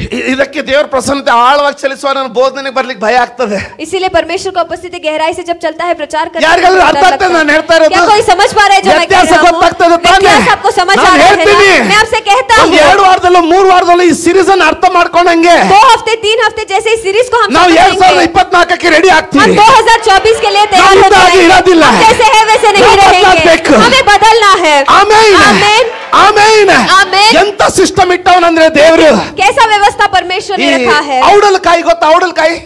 E- ಇದಕ್ಕೆ ದೇವರ ಪ್ರಸನ್ನತೆ ಆಳವಾಗಿ ಚಲಿಸುವ ನನ್ನ ಬೋಧನೆಗೆ ಬರ್ಲಿಕ್ಕೆ ಭಯ ಆಗ್ತದೆ इसीलिए परमेश्वर का उपस्थिति गहराई से जब चलता है प्रचार करने में ಯಾರಿಗಾದ್ರೂ डर ಅರ್ಥ लगता ಆಗ್ತದೆ है। ನಾನು ಹೇಳ್ತಾ ಇರೋದು क्या कोई समझ पा रहे हैं जो मैं कह ವ್ಯತ್ಯಾಸ रहा हूँ ಗೊತ್ತಾಗ್ತದೆ ತಾನೇ व्यत्यास आपको समझ आ ನಾನು रहा है ಹೇಳ್ತೀನಿ ना? मैं आपसे कहता ಒಂದ್ हूँ ಎರಡು ವಾರದಲ್ಲೋ ಮೂರು ವಾರದಲ್ಲೋ ಈ ಸೀರೀಸ್ ಅನ್ನ ಅರ್ಥ ಮಾಡ್ಕೊಂಡಂಗೆ दो हफ्ते तीन हफ्ते जैसे इस सीरीज को हम ನಾವು ಎರಡ್ ಸಾವಿರದ समझेंगे। ಇಪ್ಪತ್ನಾಲ್ಕಕ್ಕೆ ರೆಡಿ हम ಆಗ್ತೀವಿ 2024 के लिए तैयार ನಾವು हो ಇದ್ದಾಗೆ जाएंगे ಇರೋದಿಲ್ಲ. हम जैसे है वैसे नहीं ನಾವು रहेंगे ಬದಲಾಗ್ಬೇಕು. हमें बदलना है ಆಮೇನ್ ಆಮೇನ್. ಆಮೇನ್ ಆಮೇನ್. ಎಂತ ಸಿಸ್ಟಮ್ ಇಟ್ಟವನಂದ್ರೆ ದೇವರು कैसा व्यवस्था परमेश्वर ಈ ने रखा है ಔಡಲಕಾಯಿ ಗೊತ್ತಾ ಔಡಲಕಾಯಿ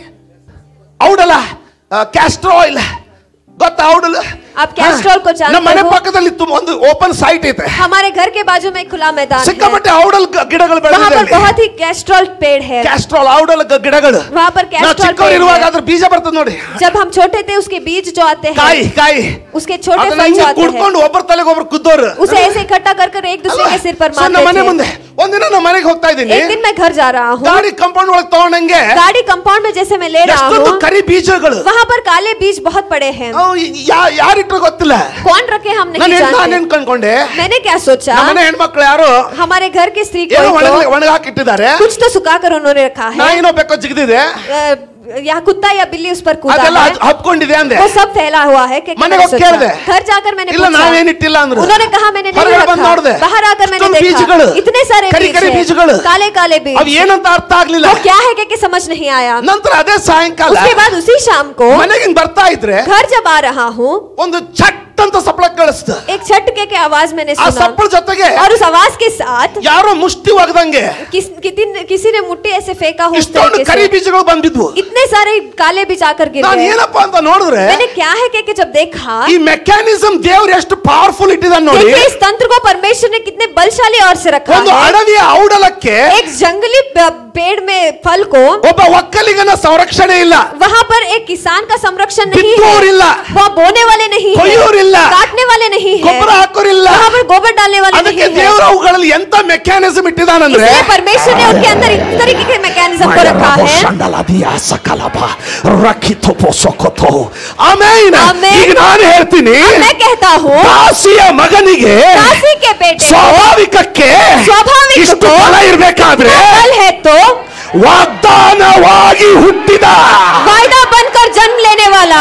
ಔಡಲ ಕ್ಯಾಸ್ಟ್ರೋ ಆಯಿಲ್ ಗೊತ್ತಾ ಔಡಲ್ आप कैस्ट्रोल को जानते ನಮ್ಮ ಮನೆ हो? ಪಕ್ಕದಲ್ಲಿ ತುಂಬ ಒಂದು ಓಪನ್ ಸೈಟ್ ಇದೆ हमारे घर के बाजू में एक खुला मैदान है ಸಿಕ್ಕಾಪಟ್ಟೆ ಔಡಲ್ ಗ- ಗಿಡಗಳು वहाँ पर ಬೆಳೆದಿದೆ बहुत ही कैस्ट्रॉल पेड़ है ಕ್ಯಾಸ್ಟ್ರಾಲ್ ಔಡಲ್ ಗ- ಗಿಡಗಳು वहाँ पर ನಾವು कैस्ट्रॉल ಚಿಕ್ಕವ್ರು पेड़ ಇರುವಾಗ है ಅದ್ರ ಬೀಜ ಬರ್ತದೆ ನೋಡಿ जब हम छोटे थे उसके बीज जो आते ಕಾಯಿ हैं ಕಾಯಿ उसके छोटे ಅದನ್ನ फल ಹಿಂಗೆ जो आते हैं ಕುಡ್ಕೊಂಡು ಒಬ್ಬರ ತಲೆಗೆ ಒಬ್ರು ಕುದ್ದೋರು उसे ऐसे इकट्ठा कर कर एक दूसरे के सिर पर ಸೊ ನಮ್ಮ ಮನೆ मारते ಮುಂದೆ थे ಒಂದಿನ ನಮ್ಮ ಮನೆಗೆ ಹೋಗ್ತಾ ಇದ್ದೀನಿ एक दिन मैं घर जा रहा हूँ ಗಾಡಿ ಕಂಪೌಂಡ್ ಒಳಗೆ ತಗೊಂಡಂಗೆ गाड़ी कंपाउंड में जैसे मैं ले रहा ಎಷ್ಟೊಂದು हूँ ಕರಿ ಬೀಜಗಳು वहाँ पर काले बीज बहुत पड़े हैं ಅವು ಯಾ- ಯಾರಿಟ್ರು ಗೊತ್ತಿಲ್ಲ कौन रखे हम ನಾನು नहीं ನಾನು जानते ಅನ್ಕೊಂಡೆ मैंने क्या सोचा ನಮ್ಮನೆ ಹೆಣ್ಮಕ್ಳು ಯಾರು हमारे घर की स्त्री ಏನೋ कोई ಒಣಗ तो ಒಣಗಾಕಿಟ್ಟಿದ್ದಾರೆ कुछ तो सुखा कर उन्होंने रखा है ನಾಯಿನೋ ಬೇಕೋ ಜಿಗಿದಿದೆ अ, या कुत्ता या बिल्ली उस पर कूदा ಅದೆಲ್ಲ है ಹತ್- ಹತ್ಕೊಂಡಿದೆ ಅಂದೆ वो सब फैला हुआ है कि ಮನೆಗೆ ಹೋಗಿ मैंने ಕೇಳಿದೆ सोचा। घर जाकर मैंने ಇಲ್ಲ पूछा। ನಾವೇನಿಟ್ಟಿಲ್ಲ ಅಂದ್ರು उन्होंने कहा मैंने नहीं ಹೊರಗಡೆ ಬಂದು रखा ನೋಡಿದೆ बाहर आकर मैंने ಇಷ್ಟೊಂದು ಬೀಜಗಳು देखा इतने सारे ಕರಿ बीज ಕರಿ हैं, ಬೀಜಗಳು काले काले बीज ಅವ್ ಏನಂತ ಅರ್ಥ ಆಗ್ಲಿಲ್ಲ वो क्या है कि समझ नहीं आया ನಂತರ ಅದೇ ಸಾಯಂಕಾಲ उसके बाद उसी शाम को ಮನೆಗೆ ಹಿಂಗ್ ಬರ್ತಾ ಇದ್ರೆ घर जब आ रहा हूँ ಒಂದು ಚಟ್ ಅಂತ ಸಪ್ಪಳ ಕಳಿಸ್ತ एक छटके के आवाज मैंने ಆ सुना ಸಪ್ಪಳ ಜೊತೆಗೆ और उस आवाज के साथ ಯಾರೋ ಮುಷ್ಟಿ ಒಗದಂಗೆ किस, किसी, किसी ने मुट्ठी ऐसे फेंका हो उस ಇಷ್ಟೊಂದು तरीके ಕರಿ से ಬೀಜಗಳು ಬಂದಿದ್ವು इतने सारे काले बीज आकर गिर ನಾನು गए ಏನಪ್ಪಾ ಅಂತ ನೋಡಿದ್ರೆ मैंने क्या है कि, कि जब देखा ಈ ಮೆಕ್ಯಾನಿಸಮ್ ದೇವ್ರು ಎಷ್ಟು ಪವರ್ಫುಲ್ ಇಟ್ಟಿದ್ದಾನೆ ನೋಡಿ देखिए इस तंत्र को परमेश्वर ने कितने बलशाली और से रखा ಒಂದು है ಅಡವಿಯ ಔಡಲಕ್ಕೆ एक जंगली प- पेड़ में फल को ಒಬ್ಬ ಒಕ್ಕಲಿಗನ ಸಂರಕ್ಷಣೆ ಇಲ್ಲ वहाँ पर एक किसान का संरक्षण नहीं है ಬಿತ್ತೋರಿಲ್ಲ वहाँ बोने वाले नहीं है ಕೊಯ್ಯೋರಿಲ್ಲ काटने वाले नहीं है ಗೊಬ್ಬರ ಹಾಕೋರಿಲ್ಲ वहाँ पर गोबर डालने वाले ಅದಕ್ಕೆ नहीं है ದೇವ್ರ ಅವುಗಳಲ್ಲಿ ಎಂತ ಮೆಕ್ಯಾನಿಸಮ್ ಇಟ್ಟಿದಾನಂದ್ರೆ इसलिए परमेश्वर ने उनके अंदर इस तरीके के मैकेनिज्म को रखा है ಆಮೇನ್ ಆಮೇನ್. ಈಗ ನಾನು ಹೇಳ್ತೀನಿ मैं कहता हूँ ದಾಸಿಯ ಮಗನಿಗೆ दासी के बेटे को ಸ್ವಾಭಾವಿಕಕ್ಕೆ ಸ್ವಾಭಾವಿಕ ಇಷ್ಟು ಫಲ ಇರ್ಬೇಕಾದ್ರೆ फल है तो ವಾಗ್ದಾನವಾಗಿ ಹುಟ್ಟಿದ वायदा बनकर जन्म लेने वाला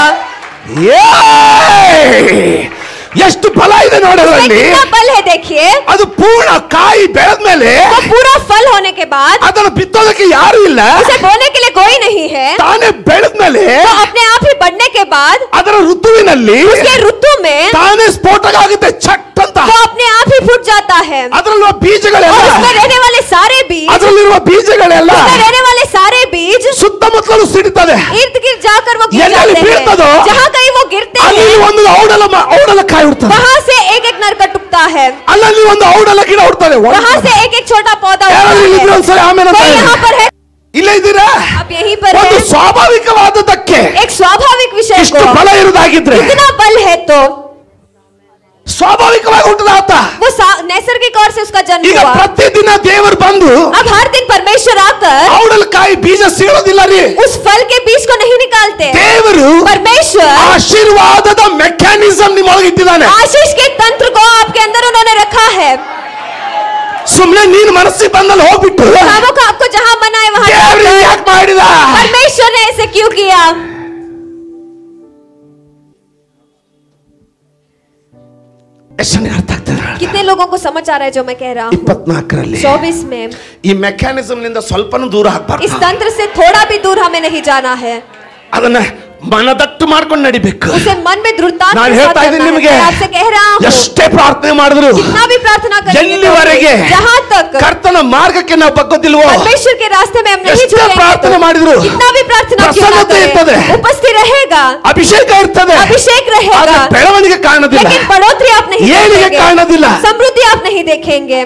ಏಯ್! ಎಷ್ಟು ಫಲ ಇದೆ उसमें ನೋಡೋದ್ರಲ್ಲಿ कितना फल है देखिए ಅದು ಪೂರ್ಣ ಕಾಯಿ ಬೆಳೆದ್ಮೇಲೆ वो पूरा फल होने के बाद ಅದನ್ನು ಬಿತ್ತೋದಕ್ಕೆ ಯಾರು ಇಲ್ಲ उसे बोने के लिए कोई नहीं है ತಾನೇ ಬೆಳೆದ್ಮೇಲೆ तो अपने आप ही बढ़ने के बाद ಅದರ ಋತುವಿನಲ್ಲಿ उसके ऋतु में ತಾನೇ ಸ್ಫೋಟಕ ಆಗುತ್ತೆ ಚಟ್ ಅಂತ वो अपने आप ही फूट जाता है ಅದರಲ್ಲಿರುವ ಬೀಜಗಳೆಲ್ಲ और उसमें रहने वाले सारे बीज ಅದರಲ್ಲಿರುವ ಬೀಜಗಳೆಲ್ಲ उसमें रहने वाले सारे बीज ಸುತ್ತಮುತ್ತಲು ಸಿಡಿತದೆ इर्द गिर्द जाकर वो गिर ಎಲ್ಲೆಲ್ಲಿ जाते ಬೀಳ್ತದೋ, हैं जहाँ कहीं वो गिरते ಅಲ್ಲಿ हैं ಒಂದು ಔಡಲ ಮ- ಔಡಲ ಕಾಯಿ ಹುಡ್ತದೆ वहाँ से एक एक नरकट उगता है ಅಲ್ಲಲ್ಲಿ ಒಂದು ಔಡಲ ಗಿಡ ಹುಡ್ತದೆ वहाँ से एक एक छोटा पौधा उगता ಯಾರಾದ್ರೂ ಇಲ್ಲಿದ್ರೆ है ಒಂದ್ಸಲ ಆಮೇಲೆ ಅಂತ कोई ಹೇಳಿ. यहाँ पर है ಇಲ್ಲೇ ಇದ್ದೀರಾ आप यहीं पर ಒಂದು है ಸ್ವಾಭಾವಿಕವಾದದ್ದಕ್ಕೆ एक स्वाभाविक विषय ಇಷ್ಟು को ಫಲ ಇರುವುದಾಗಿದ್ರೆ इतना बल है तो ಸ್ವಾಭಾವಿಕವಾಗಿ ಹುಟ್ಟದ ಆತ वो सा- नैसर्गिक और से उसका जन्म ಈಗ हुआ ಪ್ರತಿದಿನ ದೇವರು ಬಂದು अब हर दिन परमेश्वर आकर ಔಡಲ ಕಾಯಿ ಬೀಜ ಸೀಳೋದಿಲ್ಲ ರೀ उस फल के बीज को नहीं निकालते ದೇವರು परमेश्वर ಆಶೀರ್ವಾದದ ಮೆಕ್ಯಾನಿಸಮ್ ನಿಮ್ಮೊಳಗೆ ಇಟ್ಟಿದ್ದಾನೆ आशीष के तंत्र को आपके अंदर उन्होंने रखा है ಸುಮ್ನೆ ನೀನ್ ಮನಸ್ಸಿಗೆ ಬಂದಲ್ಲಿ ಹೋಗ್ಬಿಟ್ಟು कामों को आपको जहाँ मना है वहाँ ದೇವ್ರು जाकर ಯಾಕೆ ಮಾಡಿದ परमेश्वर ने ऐसे क्यों किया ಎಷ್ಟು ಜನ ಅರ್ಥ ಆಗ್ತದೆ कितने लोगों को समझ आ रहा है जो मैं कह रहा हूँ ಇಪ್ಪತ್ನಾಲ್ಕರಲ್ಲಿ चौबीस में ಈ ಮೆಕ್ಯಾನಿಸಮ್ ನಿಂದ ಸ್ವಲ್ಪನೂ ದೂರ इस ಆಗ್ಬಾರ್ದು तंत्र से थोड़ा भी दूर हमें नहीं जाना है ಅದನ್ನ ಮನದಟ್ಟು ಮಾಡ್ಕೊಂಡು ನಡಿಬೇಕು उसे मन में दृढ़ता ನಾನು के साथ ಹೇಳ್ತಾ ಇದ್ದೀನಿ करना है। ನಿಮಗೆ मैं आपसे कह रहा हूँ ಎಷ್ಟೇ ಪ್ರಾರ್ಥನೆ ಮಾಡಿದ್ರು जितना भी प्रार्थना करेंगे ಎಲ್ಲಿವರೆಗೆ तो जहाँ तक ಕರ್ತನ ಮಾರ್ಗಕ್ಕೆ ನಾವು ಬಗ್ಗೋದಿಲ್ವೋ परमेश्वर के रास्ते में हम नहीं ಎಷ್ಟೇ झुकेंगे ಪ್ರಾರ್ಥನೆ तो ಮಾಡಿದ್ರು कितना भी प्रार्थना क्यों ना ಪ್ರಸನ್ನತೆ ಇರ್ತದೆ. करें उपस्थित रहेगा ಅಭಿಷೇಕ ಇರ್ತದೆ अभिषेक ಆದ್ರೆ रहेगा ಬೆಳವಣಿಗೆ ಕಾಣೋದಿಲ್ಲ लेकिन बढ़ोतरी आप नहीं ಏಳಿಗೆ ಕಾಣೋದಿಲ್ಲ. देखेंगे समृद्धि आप नहीं देखेंगे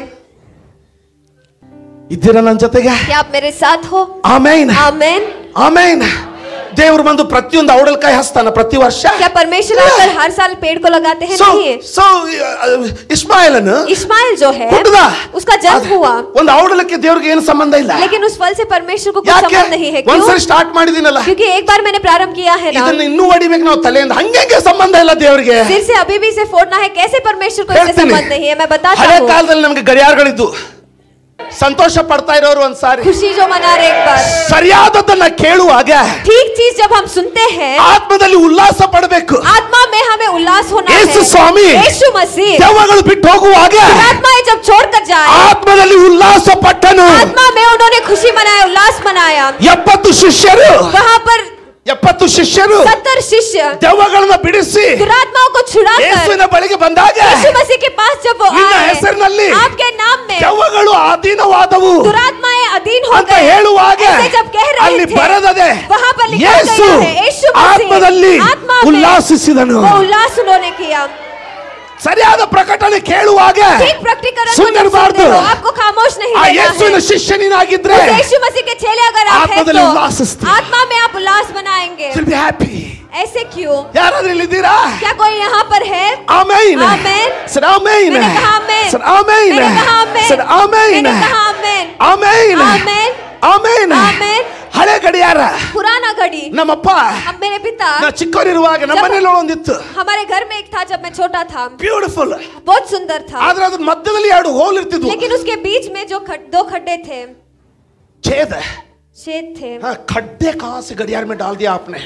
ಇದ್ದೀರಾ ನನ್ನ ಜೊತೆಗೆ क्या आप मेरे साथ हो ಆಮೇನ್ आमेन ಆಮೇನ್ ದೇವರು ಬಂದು ಪ್ರತಿಯೊಂದು ಔಡಲ್ಕಾಯಿ ಹಸ್ತಾನ ಪ್ರತಿ ವರ್ಷ क्या परमेश्वर आकर हर साल पेड़ को लगाते हैं ಸೊ नहीं ಸೊ ಇಸ್ಮಾಯಿಲನು इस्माइल जो है ಹುಟ್ಟದ उसका जन्म हुआ ಒಂದು ಔಡಲಕ್ಕೆ ದೇವ್ರಿಗೆ ಏನು ಸಂಬಂಧ ಇಲ್ಲ लेकिन उस फल से परमेश्वर को कुछ ಯಾಕೆ संबंध नहीं है क्यों ಒಂದ್ಸರಿ ಸ್ಟಾರ್ಟ್ ಮಾಡಿದೀನಲ್ಲ क्योंकि एक बार मैंने प्रारंभ किया है ना ಇದನ್ನ ಇನ್ನೂ ಹೊಡಿಬೇಕು ನಾವು ತಲೆಯಿಂದ ಹಂಗೆ ಸಂಬಂಧ ಇಲ್ಲ ದೇವ್ರಿಗೆ सिर से अभी भी इसे फोड़ना है कैसे परमेश्वर को इससे ಹೇಳ್ತೀನಿ. संबंध नहीं है मैं बताता ಹಳೆ हूँ ಕಾಲದಲ್ಲಿ ನಮ್ಗೆ ಗಡಿಯಾರಗಳಿದ್ದು ಸಂತೋಷ ಪಡ್ತಾ ಇರೋರು ಒಂದ್ಸಾರಿ खुशी जो मना रहे एक बार ಸರಿಯಾದದನ್ನ ಕೇಳುವಾಗ ठीक चीज जब हम सुनते हैं ಆತ್ಮದಲ್ಲಿ ಉಲ್ಲಾಸ ಪಡಬೇಕು आत्मा में हमें उल्लास होना यीशु है स्वामी। यीशु मसीह ದೆವ್ವಗಳು ಬಿಟ್ಟು ಹೋಗುವಾಗ आत्माएं जब छोड़कर जाए ಆತ್ಮದಲ್ಲಿ ಉಲ್ಲಾಸ ಪಟ್ಟನು आत्मा में उन्होंने खुशी मनाया उल्लास मनाया ಎಪ್ಪತ್ತು ಶಿಷ್ಯರು वहाँ पर ಎಪ್ಪತ್ತು ಶಿಷ್ಯರು सत्तर शिष्य ದೆವ್ವಗಳನ್ನ ಬಿಡಿಸಿ दुरात्माओं को छुड़ाकर ಯೇಸುವಿನ ಬಳಿಗೆ ಬಂದಾಗ यीशु मसीह के पास जब वो ನಿನ್ನ आए ಹೆಸರಿನಲ್ಲಿ आपके नाम में ದೆವ್ವಗಳು ಅಧೀನವಾದವು दुरात्माएं अधीन हो ಅಂತ गए ಹೇಳುವಾಗ ऐसे जब कह रहे ಅಲ್ಲಿ थे ಬರೆದದೆ वहाँ पर लिखा ಯೇಸು गया है यीशु मसीह ಆತ್ಮದಲ್ಲಿ आत्मा में ಉಲ್ಲಾಸಿಸಿದನು वो उल्लास उन्होंने किया ಸರಿಯಾದ ಪ್ರಕಟಣೆ ಕೇಳುವಾಗ ठीक प्रकटीकरण को ಸುಮ್ಮನೆ जब ಇರಬಾರ್ದು सुनते हो, आपको खामोश नहीं ಆ रहना ಯೇಸುವಿನ है ಶಿಷ್ಯನಿನಾಗಿದ್ರೆ उस यीशु मसीह के चेले अगर आप हैं ಆತ್ಮದಲ್ಲಿ तो ಉಲ್ಲಾಸಿಸ್ತೀರಿ. आत्मा में आप उल्लास मनाएंगे ಬಿ ಹ್ಯಾಪಿ ऐसे क्यों ಯಾರಾದ್ರೂ ಇಲ್ಲಿದ್ದೀರಾ क्या कोई यहाँ पर है ಆಮೇನ್ Amen. ಸರ್ ಆಮೇನ್ मैंने कहा आमेन ಸರ್ ಆಮೇನ್ मैंने कहा आमेन ಸರ್ ಆಮೇನ್ मैंने कहा आमेन ಆಮೇನ್ आमेन ಆಮೇನ್ ಆಮೆನ್. ಹಳೆ ಗಡಿಯಾರ पुराना घड़ी ನಮ್ಮಪ್ಪ अब मेरे पिता ನಾ ಚಿಕ್ಕವರಿರುವಾಗ ನಮ್ಮ ಮನೇಲಿ ಒಂದಿತ್ತು हमारे घर में एक था जब मैं छोटा था ಬ್ಯೂಟಿಫುಲ್ बहुत सुंदर था ಆದ್ರೆ ಅದ್ರ ಮಧ್ಯದಲ್ಲಿ ಎರಡು ಹೋಲ್ ಇರ್ತಿದ್ವು लेकिन उसके बीच में जो खड, दो खड्डे थे छेद छेद थे हाँ खड्डे कहाँ से घड़ियाल में डाल दिया आपने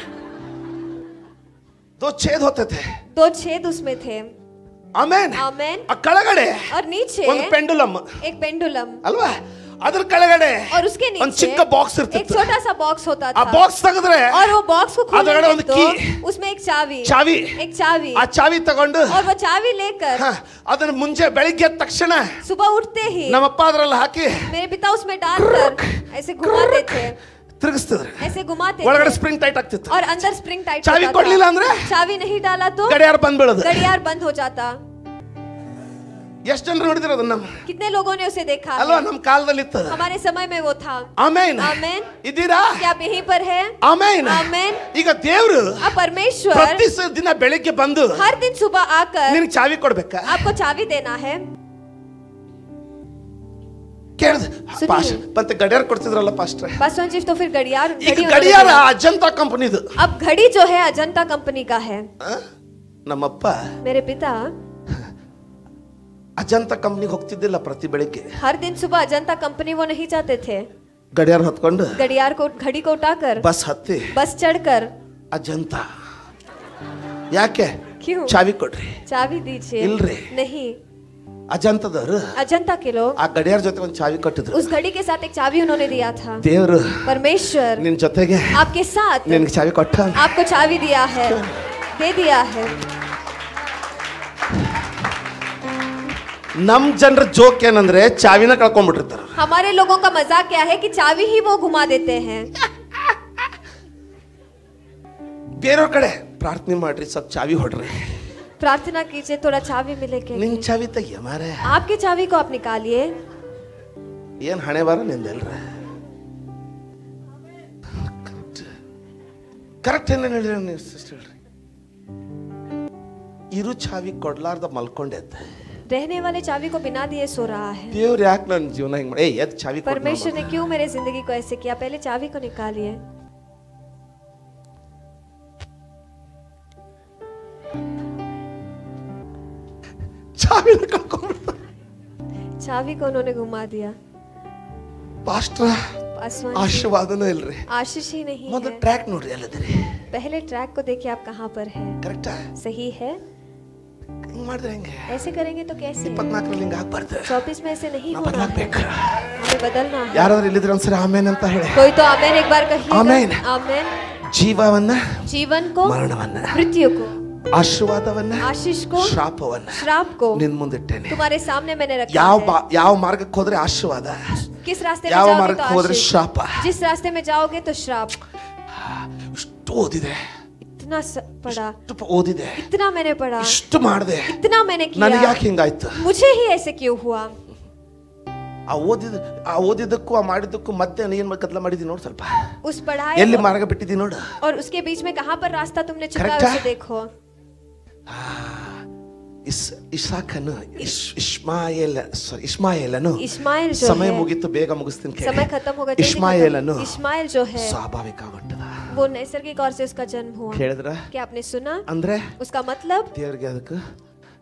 दो छेद होते थे दो छेद उसमें थे ಆಮೇನ್ आमेन ಆ ಕೆಳಗಡೆ और नीचे ಒಂದು ಪೆಂಡುಲಮ್ एक पेंडुलम ಅಲ್ವಾ ಅದ್ರ ಕೆಳಗಡೆ और उसके ಒಂದು नीचे ಚಿಕ್ಕ ಬಾಕ್ಸ್ एक ಇರ್ತಿತ್ತು छोटा सा बॉक्स होता ಆ था ಬಾಕ್ಸ್ ತೆಗೆದ್ರೆ और वो बॉक्स को ಅದ್ರೊಳಗಡೆ खोलने ಒಂದು तो key. उसमें एक चाबी ಚಾವಿ एक चाबी ಆ ಚಾವಿ ತಗೊಂಡು और वो चाबी लेकर ಹ, ಅದನ್ನ ಮುಂಚೆ ಬೆಳಿಗ್ಗೆ ಎದ್ದ ತಕ್ಷಣ सुबह उठते ही ನಮ್ಮಪ್ಪ ಅದ್ರಲ್ಲಿ ಹಾಕಿ मेरे पिता उसमें डालकर ऐसे घुमाते थे ತಿರುಗಿಸ್ತಿದ್ರು ऐसे घुमाते ಒಳಗಡೆ थे ಸ್ಪ್ರಿಂಗ್ ಟೈಟ್ ಆಗ್ತಿತ್ತು और अंदर स्प्रिंग टाइट चाबी होता ಕೊಡ್ಲಿಲ್ಲ था। ಅಂದ್ರೆ? चाबी नहीं डाला तो ಗಡಿಯಾರ ಬಂದ್ಬೀಳೋದು घड़ियाल बंद हो जाता ಎಷ್ಟು ಜನರು ನೋಡಿದಿರ ಅದನ್ನ कितने लोगों ने उसे देखा है? ಅಲ್ವಾ ನಮ್ ಕಾಲದಲ್ಲಿ ಇತ್ತು हमारे समय में वो था ಆಮೇನ್ आमेन ಇದ್ದೀರಾ क्या आप यहीं पर है ಆಮೇನ್ आमेन ಈಗ ದೇವ್ರು अब परमेश्वर ಪ್ರತಿ ಸ- ದಿನ ಬೆಳಿಗ್ಗೆ ಬಂದು हर दिन सुबह आकर ನಿನಗೆ ಚಾವಿ ಕೊಡ್ಬೇಕಾ आपको चाबी देना है ಕೇಳ್ದ ಸುನಿ. ಪಾಸ್ ಮತ್ತೆ ಗಡಿಯಾರ ಕೊಡ್ತಿದ್ರಲ್ಲ ಪಾಸ್ಟ್ರೆ पासवान जी तो फिर घड़ियाल ಈಗ घड़ी उन्होंने ಗಡಿಯಾರ दिया। ಅಜಂತಾ ಕಂಪನಿದು अब घड़ी जो है अजंता कंपनी का है ನಮ್ಮಪ್ಪ मेरे पिता ಅಜಂತ ಕಂಪ್ನಿಗೆ ಹೋಗ್ತಿದ್ದಿಲ್ಲ ಪ್ರತಿ ಬೆಳಿಗ್ಗೆ हर दिन सुबह अजंता कंपनी वो नहीं जाते थे ಗಡಿಯಾರ ಹೊತ್ಕೊಂಡು घड़ियाल को घड़ी को उठाकर ಬಸ್ ಹತ್ತಿ बस चढ़कर ಅಜಂತ ಯಾಕೆ क्यों ಚಾವಿ ಕೊಡ್ರಿ चाबी दीजिए इल्रे। नहीं ಅಜಂತದವ್ರು अजंता के लोग ಆ ಗಡಿಯಾರ ಜೊತೆ ಒಂದು ಚಾವಿ ಕೊಟ್ಟಿದ್ರು उस घड़ी के साथ एक चाबी उन्होंने दिया था ದೇವ್ರು परमेश्वर ನಿನ್ ಜೊತೆಗೆ आपके साथ ನಿನ್ಗೆ ಚಾವಿ ಕೊಟ್ಟ आपको चाबी दिया है दे दिया है ನಮ್ ಜನರ ಜೋಕ್ ಏನಂದ್ರೆ ಚಾವಿನ ಕಳ್ಕೊಂಡ್ಬಿಟ್ಟಿರ್ತಾರ हमारे लोगों का मजाक क्या है कि चाबी ही वो घुमा देते हैं ಬೇರೆಯವ್ರ ಕಡೆ ಪ್ರಾರ್ಥನೆ ಮಾಡ್ರಿ ಸ್ವಲ್ಪ ಚಾವಿ ಹೊಡ್ರಿ प्रार्थना कीजिए थोड़ा चाबी मिले के ನಿನ್ लिए। ಚಾವಿ ತೆಗಿಯ ಮಾರೆ आपकी चाबी को आप निकालिए ಏನ್ ಹಣೆ ಬಾರ ನಿಂದಲ್ರ ಕರೆಕ್ಟ್ ಏನೇನು ಹೇಳಿರಿ ನೀವು ಸಿಸ್ಟರ್ ಇರು ಚಾವಿ ಕೊಡ್ಲಾರ್ದ ಮಲ್ಕೊಂಡೆದ್ದ रहने वाले चाबी को बिना दिए सो रहा है ದೇವ್ರು ಯಾಕೆ ನನ್ನ ಜೀವನ ಹಿಂಗ್ ಮಾಡಿ ಏ ಎದ್ ಚಾವಿ ಕೊಡ್ परमेश्वर ನಮ್ಮ. ने क्यों मेरे जिंदगी को ऐसे किया पहले चाबी को निकालिए ಚಾವಿನ ಕಳ್ಕೊಂಡ್ಬಿಡ್ತ चाबी को उन्होंने घुमा दिया ಪಾಸ್ಟ್ರ पासवान जी, ಆಶೀರ್ವಾದನೂ ಇಲ್ರಿ आशीष ही नहीं ಮೊದಲು है ಟ್ರ್ಯಾಕ್ ನೋಡ್ರಿ ಅಲ್ಲದ್ರಿ पहले ट्रैक को देखिए आप कहाँ पर है ಕರೆಕ್ಟಾ सही है ಹಿಂಗ್ ಮಾಡಿದ್ರೆ ಹೆಂಗೆ ऐसे करेंगे तो कैसे ಇಪ್ಪತ್ನಾಲ್ಕರಲ್ಲಿ ಹಿಂಗೆ ಆಗ್ಬಾರ್ದು चौबीस में ऐसे नहीं ನಾ होना है ಬದಲಾಗ್ಬೇಕು हमें बदलना है ಯಾರಾದ್ರೂ ಇಲ್ಲಿದ್ರೆ ಒಂದ್ಸರಿ ಆಮೇನ್ ಅಂತ ಹೇಳಿ कोई तो आमेन एक बार कहिए आमेन। आमेन ಜೀವವನ್ನ जीवन को ಮರಣವನ್ನ मृत्यु को ಆಶೀರ್ವಾದವನ್ನ आशीष को ಶ್ರಾಪವನ್ನ श्राप को ನಿನ್ ಮುಂದಿಟ್ಟೇನೆ तुम्हारे सामने मैंने रखा ಯಾವ है ಬಾ ಯಾವ ಮಾರ್ಗಕ್ಕೆ ಹೋದ್ರೆ ಆಶೀರ್ವಾದ किस रास्ते में ಯಾವ जाओगे ಮಾರ್ಗಕ್ಕೆ तो ಹೋದ್ರೆ आशीष ಶಾಪ जिस रास्ते में जाओगे तो श्राप ಇಷ್ಟು ಓದಿದೆ इतना स- पढ़ा ಇಷ್ಟು ಪ- ಓದಿದೆ इतना मैंने पढ़ा ಇಷ್ಟು ಮಾಡಿದೆ इतना मैंने ನನಗೆ किया ಯಾಕೆ ಹಿಂಗಾಯ್ತು मुझे ही ऐसे क्यों हुआ ಆ ಓದಿದ ಆ ಓದಿದ್ದಕ್ಕೂ ಆ ಮಾಡಿದ್ದಕ್ಕೂ ಮತ್ತೆ ಏನ್ ಗದ್ದಲ ಮಾಡಿದೀನಿ ನೋಡು ಸ್ವಲ್ಪ उस पढ़ाई ಎಲ್ಲಿ को- ಮಾರ್ಗ ಬಿಟ್ಟಿದ್ದೀನಿ ನೋಡು और उसके बीच में कहाँ पर रास्ता तुमने चुका Correct उसे है? देखो ಇಸ್ ಇಸಾಕನು ಇಶ್ ಇಷ್ಮಾಯೇಲ sorry, ಇಷ್ಮಾಯೇಲನು इस्माइल जो ಸಮಯ है ಮುಗೀತು ಬೇಗ ಮುಗಿಸ್ತೀನಿ ಕೇಳಿ. समय खत्म होगा जल्दी ಇಷ್ಮಾಯೇಲನು खत्म। इस्माइल जो है ಸ್ವಾಭಾವಿಕ ಹುಟ್ಟದ वो नैसर्गिक और से उसका जन्म हुआ ಕೇಳಿದ್ರ क्या आपने सुना ಅಂದ್ರೆ उसका मतलब ದೇವ್ರಿಗೆ ಅದಕ್ಕೆ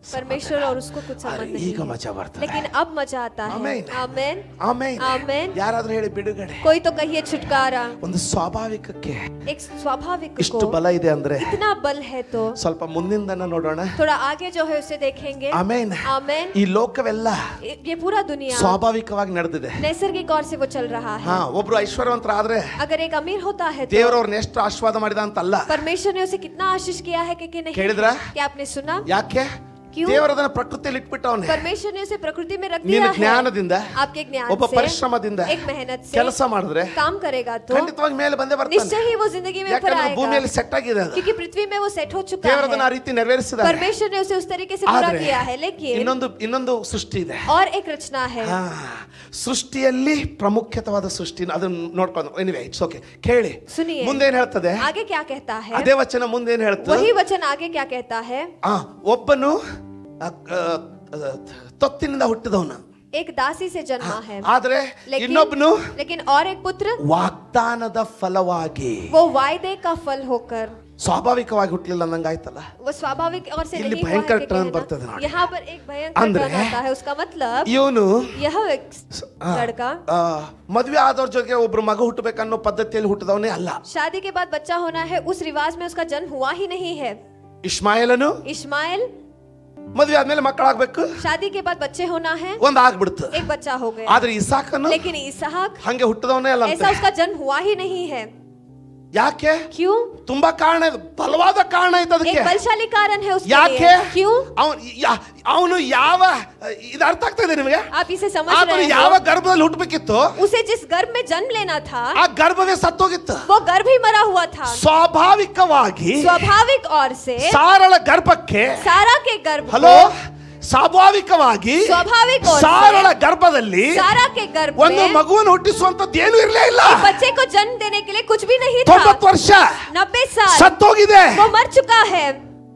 परमेश्वर और उसको कुछ अरे, संबंध नहीं ಈಗ है ಮಜಾ ಬರ್ತದೆ लेकिन अब मजा आता है आमीन। आमेन ಆಮೇಲೆ आमेन ಯಾರಾದ್ರೂ ಹೇಳಿ ಬಿಡುಗಡೆ कोई तो कहिए छुटकारा ಒಂದು ಸ್ವಾಭಾವಿಕಕ್ಕೆ एक स्वाभाविक ಇಷ್ಟು को ಬಲ ಇದೆ ಅಂದ್ರೆ इतना बल है तो ಸ್ವಲ್ಪ ಮುಂದಿಂದನ ನೋಡೋಣ थोड़ा आगे जो है उसे देखेंगे ಆಮೇನ್ आमेन ಈ ಲೋಕವೆಲ್ಲ ये पूरा दुनिया ಸ್ವಾಭಾವಿಕವಾಗಿ ನಡೆದಿದೆ नैसर्गिक और से वो चल रहा है ಹಾ ಒಬ್ರು ಐಶ್ವರ್ಯವಂತರಾದ್ರೆ अगर एक अमीर होता है तो ದೇವರವ್ರನ್ನ ಎಷ್ಟು ಆಶೀರ್ವಾದ ಮಾಡಿದ ಅಂತಲ್ಲ परमेश्वर ने उसे कितना आशीष किया है कि, कि नहीं ಕೇಳಿದ್ರಾ? क्या आपने सुना ಯಾಕೆ ಕ್ಯೂ? ದೇವರದನ್ನ ಪ್ರಕೃತಿಯಲ್ಲಿ ಇಟ್ಬಿಟ್ಟವನೆ परमेश्वर ने उसे प्रकृति में रख ನಿನ್ನ दिया है ಜ್ಞಾನದಿಂದ आपके ज्ञान ಒಬ್ಬ से ಪರಿಶ್ರಮದಿಂದ एक मेहनत से ಕೆಲಸ ಮಾಡಿದ್ರೆ काम करेगा तो ಖಂಡಿತವಾಗಿ ಮೇಲೆ ಬಂದೇ ಬರ್ತಾನೆ निश्चय ही वो जिंदगी में ऊपर ಯಾಕಂದ್ರೆ आएगा ಭೂಮಿಯಲ್ಲಿ ಸೆಟ್ ಆಗಿದೆ ಅದು क्योंकि पृथ्वी में वो सेट हो चुका ದೇವರದನ್ನ ಆ है ರೀತಿ ನೆರವೇರಿಸಿದ್ದಾರೆ परमेश्वर ने उसे उस तरीके से पूरा ಆದ್ರೆ किया है लेकिन ಇನ್ನೊಂದು ಇನ್ನೊಂದು ಸೃಷ್ಟಿ ಇದೆ और एक रचना है ಹಾ ಸೃಷ್ಟಿಯಲ್ಲಿ ಪ್ರಾಮುಖ್ಯತವಾದ ಸೃಷ್ಟಿ ಅದನ್ನ ನೋಡ್ಕೊಂಡು ಎನಿವೆ ಇಟ್ಸ್ ಓಕೆ ಕೇಳಿ सुनिए ಮುಂದೇನ್ ಹೇಳ್ತದೆ आगे क्या कहता है ಅದೇ ವಚನ ಮುಂದೇನ್ ಹೇಳ್ತದೆ वही वचन आगे क्या कहता है ಆ ಒಬ್ಬನು ಆ, ಆ, ಆ, ತೊತ್ತಿನಿಂದ ಹುಟ್ಟಿದವನು एक दासी से जन्मा है ಆದ್ರೆ लेकिन ಇನ್ನೊಬ್ಬನು लेकिन और एक पुत्र ವಾಗ್ದಾನದ ಫಲವಾಗಿ वो वायदे का फल होकर ಸ್ವಾಭಾವಿಕವಾಗಿ ಹುಟ್ಟಲಿಲ್ಲ ಅಂದಂಗಾಯ್ತಲ್ಲ वो स्वाभाविक और से ಇಲ್ಲಿ नहीं हुआ ಭಯಂकर है कि ಟರ್ನ್ कहना। ಬರ್ತದೆ ನೋಡಿ. यहाँ पर एक भयंकर ಅಂದ್ರೆ टर्न आता है उसका मतलब ಇವನು यह एक लड़का ಮದುವೆ ಆದವ್ರ ಜೊತೆಗೆ ಒಬ್ರು ಮಗ ಹುಟ್ಟಬೇಕನ್ನೋ ಪದ್ಧತಿಯಲ್ಲಿ ಹುಟ್ಟಿದವನೇ ಅಲ್ಲ शादी के बाद बच्चा होना है उस रिवाज में उसका जन्म हुआ ही नहीं है ಇಷ್ಮಾಯಲನು इस्माइल ಮದುವೆ ಆದ್ಮೇಲೆ ಮಕ್ಕಳಾಗ್ಬೇಕು शादी के बाद बच्चे होना है ಒಂದ್ ಆಗ್ಬಿಡ್ತು एक बच्चा हो गया ಆದ್ರೆ ಇಸಾಕನು लेकिन इसहाक ಹಂಗೆ ಹುಟ್ಟಿದವನೇ ಅಲ್ಲ ऐसा उसका जन्म हुआ ही नहीं है ಯಾಕೆ क्यों ತುಂಬಾ ಕಾರಣ ಇದೆ ಬಲವಾದ ಕಾರಣ ಐತೆ एक ಅದಕ್ಕೆ बलशाली कारण है उसके ಯಾಕೆ लिए क्यों ಅವನು ಯಾವ ಇದು ಅರ್ಥ ಆಗ್ತಾ ಇದೆ ನಿಮಗೆ आप इसे समझ ಆತನು रहे ಯಾವ हो ಗರ್ಭದಲ್ಲಿ ಹುಟ್ಟಬೇಕಿತ್ತು उसे जिस गर्भ में जन्म लेना था ಆ ಗರ್ಭವೇ ಸತ್ತೋಗಿತ್ತು वो गर्भ ही मरा हुआ था ಸ್ವಾಭಾವಿಕವಾಗಿ स्वाभाविक और से ಸಾರಳ ಗರ್ಭಕ್ಕೆ सारा के गर्भ ಹಲೋ को ಸ್ವಾಭಾವಿಕವಾಗಿ स्वाभाविक और ಸಾರಳ से ಗರ್ಭದಲ್ಲಿ सारा के गर्भ ಒಂದು में ಮಗುವನ್ನು ಹುಟ್ಟಿಸುವಂತದ್ದು ಏನೂ ಇರಲೇ ಇಲ್ಲ बच्चे को जन्म देने के लिए कुछ भी नहीं था ತೊಂಬತ್ತು ವರ್ಷ नब्बे साल ಸತ್ತೋಗಿದೆ वो मर चुका है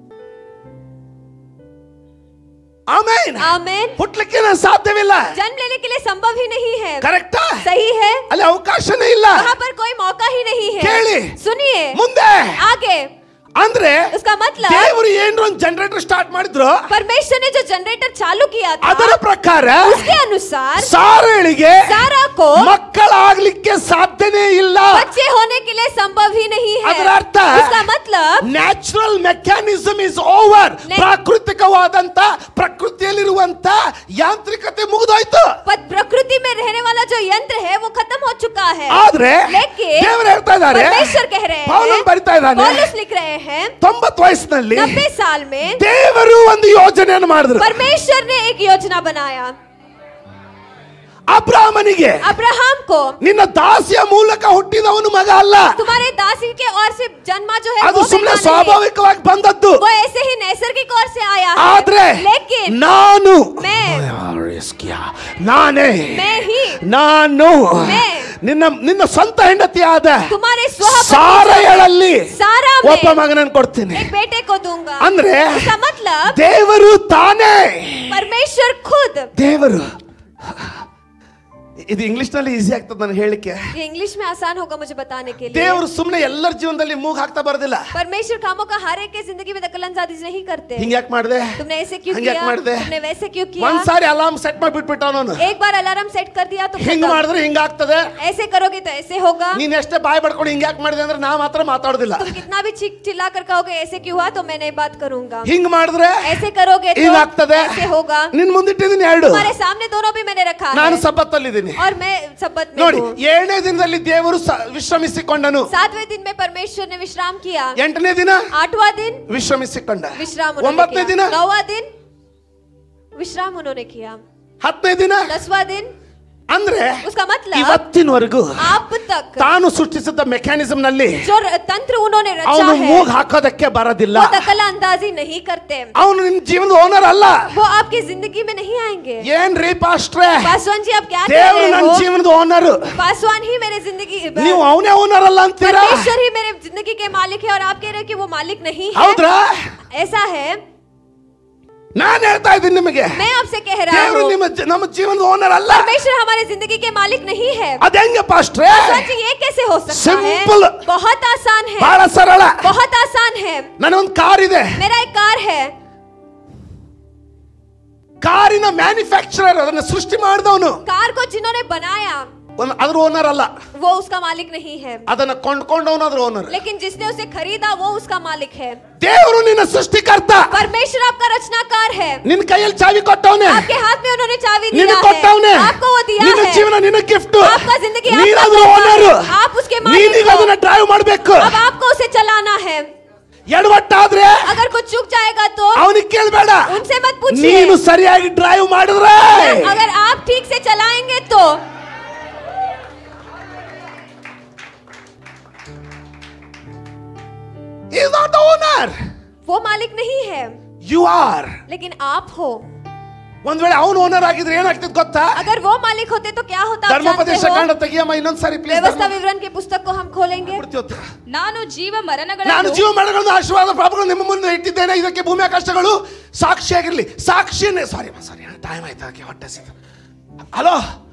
ಆಮೇನ್ आमेन ಹುಟ್ಲಿಕ್ಕೆ ನಾನು ಸಾಧ್ಯವಿಲ್ಲ जन्म लेने के लिए संभव ही नहीं है ಕರೆಕ್ಟಾ सही है ಅಲ್ಲಿ ಅವಕಾಶನೇ ಇಲ್ಲ वहाँ पर कोई मौका ही नहीं है ಕೇಳಿ. सुनिए ಮುಂದೆ आगे ಅಂದ್ರೆ उसका मतलब ದೇವರು ಏನ್ರ ಒಂದು ಜನರೇಟರ್ ಸ್ಟಾರ್ಟ್ ಮಾಡಿದ್ರು परमेश्वर ने जो जनरेटर चालू किया था ಅದರ ಪ್ರಕಾರ उसके अनुसार ಸಾರಳಿಗೆ सारा को ಮಕ್ಕಳಾಗ್ಲಿಕ್ಕೆ ಸಾಧ್ಯನೇ ಇಲ್ಲ बच्चे होने के लिए संभव ही नहीं है ಅದರ ಅರ್ಥ उसका मतलब natural mechanism is over Ne- ಪ್ರಾಕೃತಿಕವಾದಂತ ಪ್ರಕೃತಿಯಲ್ಲಿರುವಂತ ಯಾಂತ್ರಿಕತೆ ಮುಗಿದೋಯ್ತು प- प्रकृति में रहने वाला जो यंत्र है वो खत्म हो चुका है ಆದ್ರೆ लेकिन ದೇವರು ಹೇಳ್ತಾ ಇದ್ದಾರೆ परमेश्वर कह रहे ಪೌಲನ್ हैं ಬರಿತಾ ಇದ್ದಾನೆ पौलुस लिख रहे हैं ತೊಂಬತ್ತು ವಯಸ್ಸಿನಲ್ಲಿ नब्बे साल में ದೇವರು ಒಂದು ಯೋಜನೆಯನ್ನು ಮಾಡಿದ್ರು परमेश्वर ने एक योजना बनाया ಅಬ್ರಾಹ್ಮನಿಗೆ अब्राहम को ನಿನ್ನ ದಾಸಿಯ ಮೂಲಕ ಹುಟ್ಟಿದವನು ಮಗ ಅಲ್ಲ तुम्हारे दासी के ओर से जन्मा जो है ಅದು वो ಸುಮ್ಮನೆ बेटा नहीं है। ಸ್ವಾಭಾವಿಕವಾಗಿ ಬಂದದ್ದು वो ऐसे ही नैसर्गिक ओर से आया ಆದ್ರೆ है लेकिन ನಾನು मैं ರಿಸ್ಕಿಯಾ. ನಾನೇ मैं ही ನಾನು मैं ನಿನ್ನ ನಿನ್ನ ಸ್ವಂತ ಹೆಂಡತಿಯಾದ तुम्हारे स्वपति ಸಾರಯಳಲ್ಲಿ सारा ಒಬ್ಬ में ಮಗನನ್ನು ಕೊಡ್ತೀನಿ एक बेटे को दूंगा ಅಂದ್ರೆ इसका मतलब ದೇವರು ತಾನೇ परमेश्वर खुद ದೇವರು ಇದು ಇಂಗ್ಲಿಷ್ ನಲ್ಲಿ ಈಸಿ ಆಗ್ತದೆ ನನಗೆ ಹೇಳಿಕೆ ये इंग्लिश में आसान होगा मुझे बताने के लिए ದೇವರು ಸುಮ್ಮನೆ ಎಲ್ಲರ ಜೀವನದಲ್ಲಿ ಮೂಗ್ ಹಾಕ್ತಾ ಬರೋದಿಲ್ಲ परमेश्वर कामों का हर एक की जिंदगी में दखल अंदाजी नहीं करते ಹಿಂಗ್ ಯಾಕೆ ಮಾಡಿದೆ तुमने ऐसे क्यों ಹಂಗ್ किया ಯಾಕೆ ಮಾಡಿದೆ तुमने वैसे क्यों किया ಒಂದ್ಸಾರಿ ಅಲಾರ್ಮ್ ಸೆಟ್ ಮಾಡ್ಬಿಟ್ಬಿಟ್ಟ ಅವನು एक बार अलार्म सेट कर दिया तो ಹಿಂಗ್ खत्म। ಮಾಡಿದ್ರೆ ಹಿಂಗ್ ಆಗ್ತದೆ ऐसे करोगे तो ऐसे होगा ನೀನ್ ಎಷ್ಟೇ ಬಾಯ್ ಬಡ್ಕೊಂಡು ಹಿಂಗ್ ಯಾಕೆ ಮಾಡಿದೆ ಅಂದ್ರೆ ನಾ ಮಾತ್ರ ಮಾತಾಡೋದಿಲ್ಲ तुम कितना भी चिक चिल्ला कर कहोगे ऐसे क्यों हुआ तो मैं नहीं बात करूंगा ಹಿಂಗ್ ಮಾಡಿದ್ರೆ ऐसे करोगे तो ಹಿಂಗ್ ಆಗ್ತದೆ ऐसे होगा ನಿನ್ ಮುಂದಿಟ್ಟಿದ್ದೀನಿ ಎರಡು तुम्हारे सामने दोनों भी मैंने रखा ನಾನು है ಸಬ್ಬತ್ತಲ್ಲಿದ್ದೀನಿ और मैं सबत में ನೋಡಿ हूँ ಏಳನೇ ದಿನದಲ್ಲಿ ದೇವರು ಸ- ವಿಶ್ರಮಿಸಿಕೊಂಡನು सातवें दिन में परमेश्वर ने विश्राम किया ಎಂಟನೇ ದಿನ आठवां दिन ವಿಶ್ರಮಿಸಿಕೊಂಡ विश्राम उन्होंने ಒಂಬತ್ತನೇ ದಿನ किया नौवां दिन विश्राम उन्होंने किया ಹತ್ತನೇ ದಿನ दसवां दिन ಅಂದ್ರೆ उसका मतलब ಇವತ್ತಿನವರೆಗೂ आप तक ತಾನು ಸೃಷ್ಟಿಸಿದ ಮೆಕ್ಯಾನಿಸಮ್ ನಲ್ಲಿ जो र- तंत्र उन्होंने रचा ಅವನು है ಮೂಗ್ ಹಾಕೋದಕ್ಕೆ ಬರೋದಿಲ್ಲ वो दखल अंदाजी नहीं करते ಅವನು ನಿನ್ ಜೀವನದ ಓನರ್ ಅಲ್ಲ वो आपकी जिंदगी में नहीं आएंगे ಏನ್ರಿ ಪಾಸ್ಟ್ರೆ पासवान जी आप क्या कह ದೇವರು रहे ನನ್ನ हो ಜೀವನದ ಓನರ್ पासवान ही मेरे जिंदगी ನೀವು ಅವನೇ ಓನರ್ ಅಲ್ಲ ಅಂತೀರಾ परमेश्वर ही मेरे जिंदगी के मालिक है और आप कह रहे हैं कि वो मालिक नहीं है ಹೌದ್ರಾ ऐसा है ನಾನ್ ಹೇಳ್ತಾ ಇದ್ದೀನಿ ನಿಮಗೆ मैं आपसे कह रहा ದೇವರು हूँ ನಿಮ್ಮ ಜ- ನಮ್ಮ ಜೀವನದ ಓನರ್ ಅಲ್ಲ परमेश्वर हमारे जिंदगी के मालिक नहीं है ಅದೇಂಗೆ ಪಾಸ್ಟ್ರೆ पासवान जी ये कैसे हो सकता Simple. है बहुत आसान है ಬಹಳ ಸರಳ बहुत आसान है ನನಗೊಂದು ಕಾರ್ ಇದೆ मेरा एक कार है ಕಾರಿನ ಮ್ಯಾನುಫ್ಯಾಕ್ಚರರ್ ಅದನ್ನ ಸೃಷ್ಟಿ ಮಾಡಿದವನು कार को जिन्होंने बनाया ಅದ್ರ ಓನರ್ ಅಲ್ಲ वो उसका मालिक नहीं है ಅದನ್ನ ಕೊಂಡ್ಕೊಂಡವನು ಅದ್ರ ಓನರ್ लेकिन जिसने उसे खरीदा वो उसका मालिक है ದೇವರು ನಿನ್ನ ಸೃಷ್ಟಿಕರ್ತ परमेश्वर आपका रचनाकार है ನಿನ್ ಕೈಯಲ್ಲಿ ಚಾವಿ ಕೊಟ್ಟವನೆ आपके हाथ में उन्होंने चाबी ನಿನ್ನ दिया ಕೊಟ್ಟವನೆ है आपको वो दिया ನಿನ್ನ है ಜೀವನ ನಿನ್ನ ಗಿಫ್ಟ್ आपका जिंदगी ನೀನ್ आपका ಅದ್ರ तोहफा ಓನರ್ है। आप उसके मालिक ನೀನೀಗ हो। ಅದನ್ನ ಡ್ರೈವ್ ಮಾಡ್ಬೇಕು अब आपको उसे चलाना है ಎಡವಟ್ಟಾದ್ರೆ अगर कुछ चूक जाएगा तो ಅವನಿಗೆ ಕೇಳಬೇಡ उनसे मत पूछिए ನೀನು ಸರಿಯಾಗಿ ಡ್ರೈವ್ ಮಾಡಿದ್ರೆ अगर आप ठीक से चलाएंगे तो ಈಸ್ ನಾಟ್ ಓನರ್ वो मालिक नहीं है ಯು ಆರ್ लेकिन आप हो ಒಂದ್ ವೇಳೆ ಅವನು ಓನರ್ ಆಗಿದ್ರೆ ಏನಾಗ್ತಿದ್ ಗೊತ್ತಾ अगर वो मालिक होते तो क्या होता आप ಧರ್ಮೋಪದೇಶ जानते हो ಕಾಂಡ ತೆಗಿಯಮ್ಮ ಇನ್ನೊಂದ್ಸಾರಿ व्यवस्था ಪ್ಲೀಸ್ विवरण की पुस्तक को हम खोलेंगे ನಾನು ಜೀವ ನಾನು ಮರಣಗಳನ್ನು ಜೀವ ಮರಣಗಳನ್ನು ಆಶೀರ್ವಾದ ಪಾಪಗಳು ನಿಮ್ಮ ಮುಂದೆ ಇಟ್ಟಿದ್ದೇನೆ ಇದಕ್ಕೆ ಭೂಮಿಯ ಕಷ್ಟಗಳು ಸಾಕ್ಷಿಯಾಗಿರ್ಲಿ ಸಾಕ್ಷಿನೇ ಸಾರಿ ಸಾರಿ ಟೈಮ್ ಆಯ್ತಾ ಅದಕ್ಕೆ ಹೊಟ್ಟೆ ಸಿಗ ಹಲೋ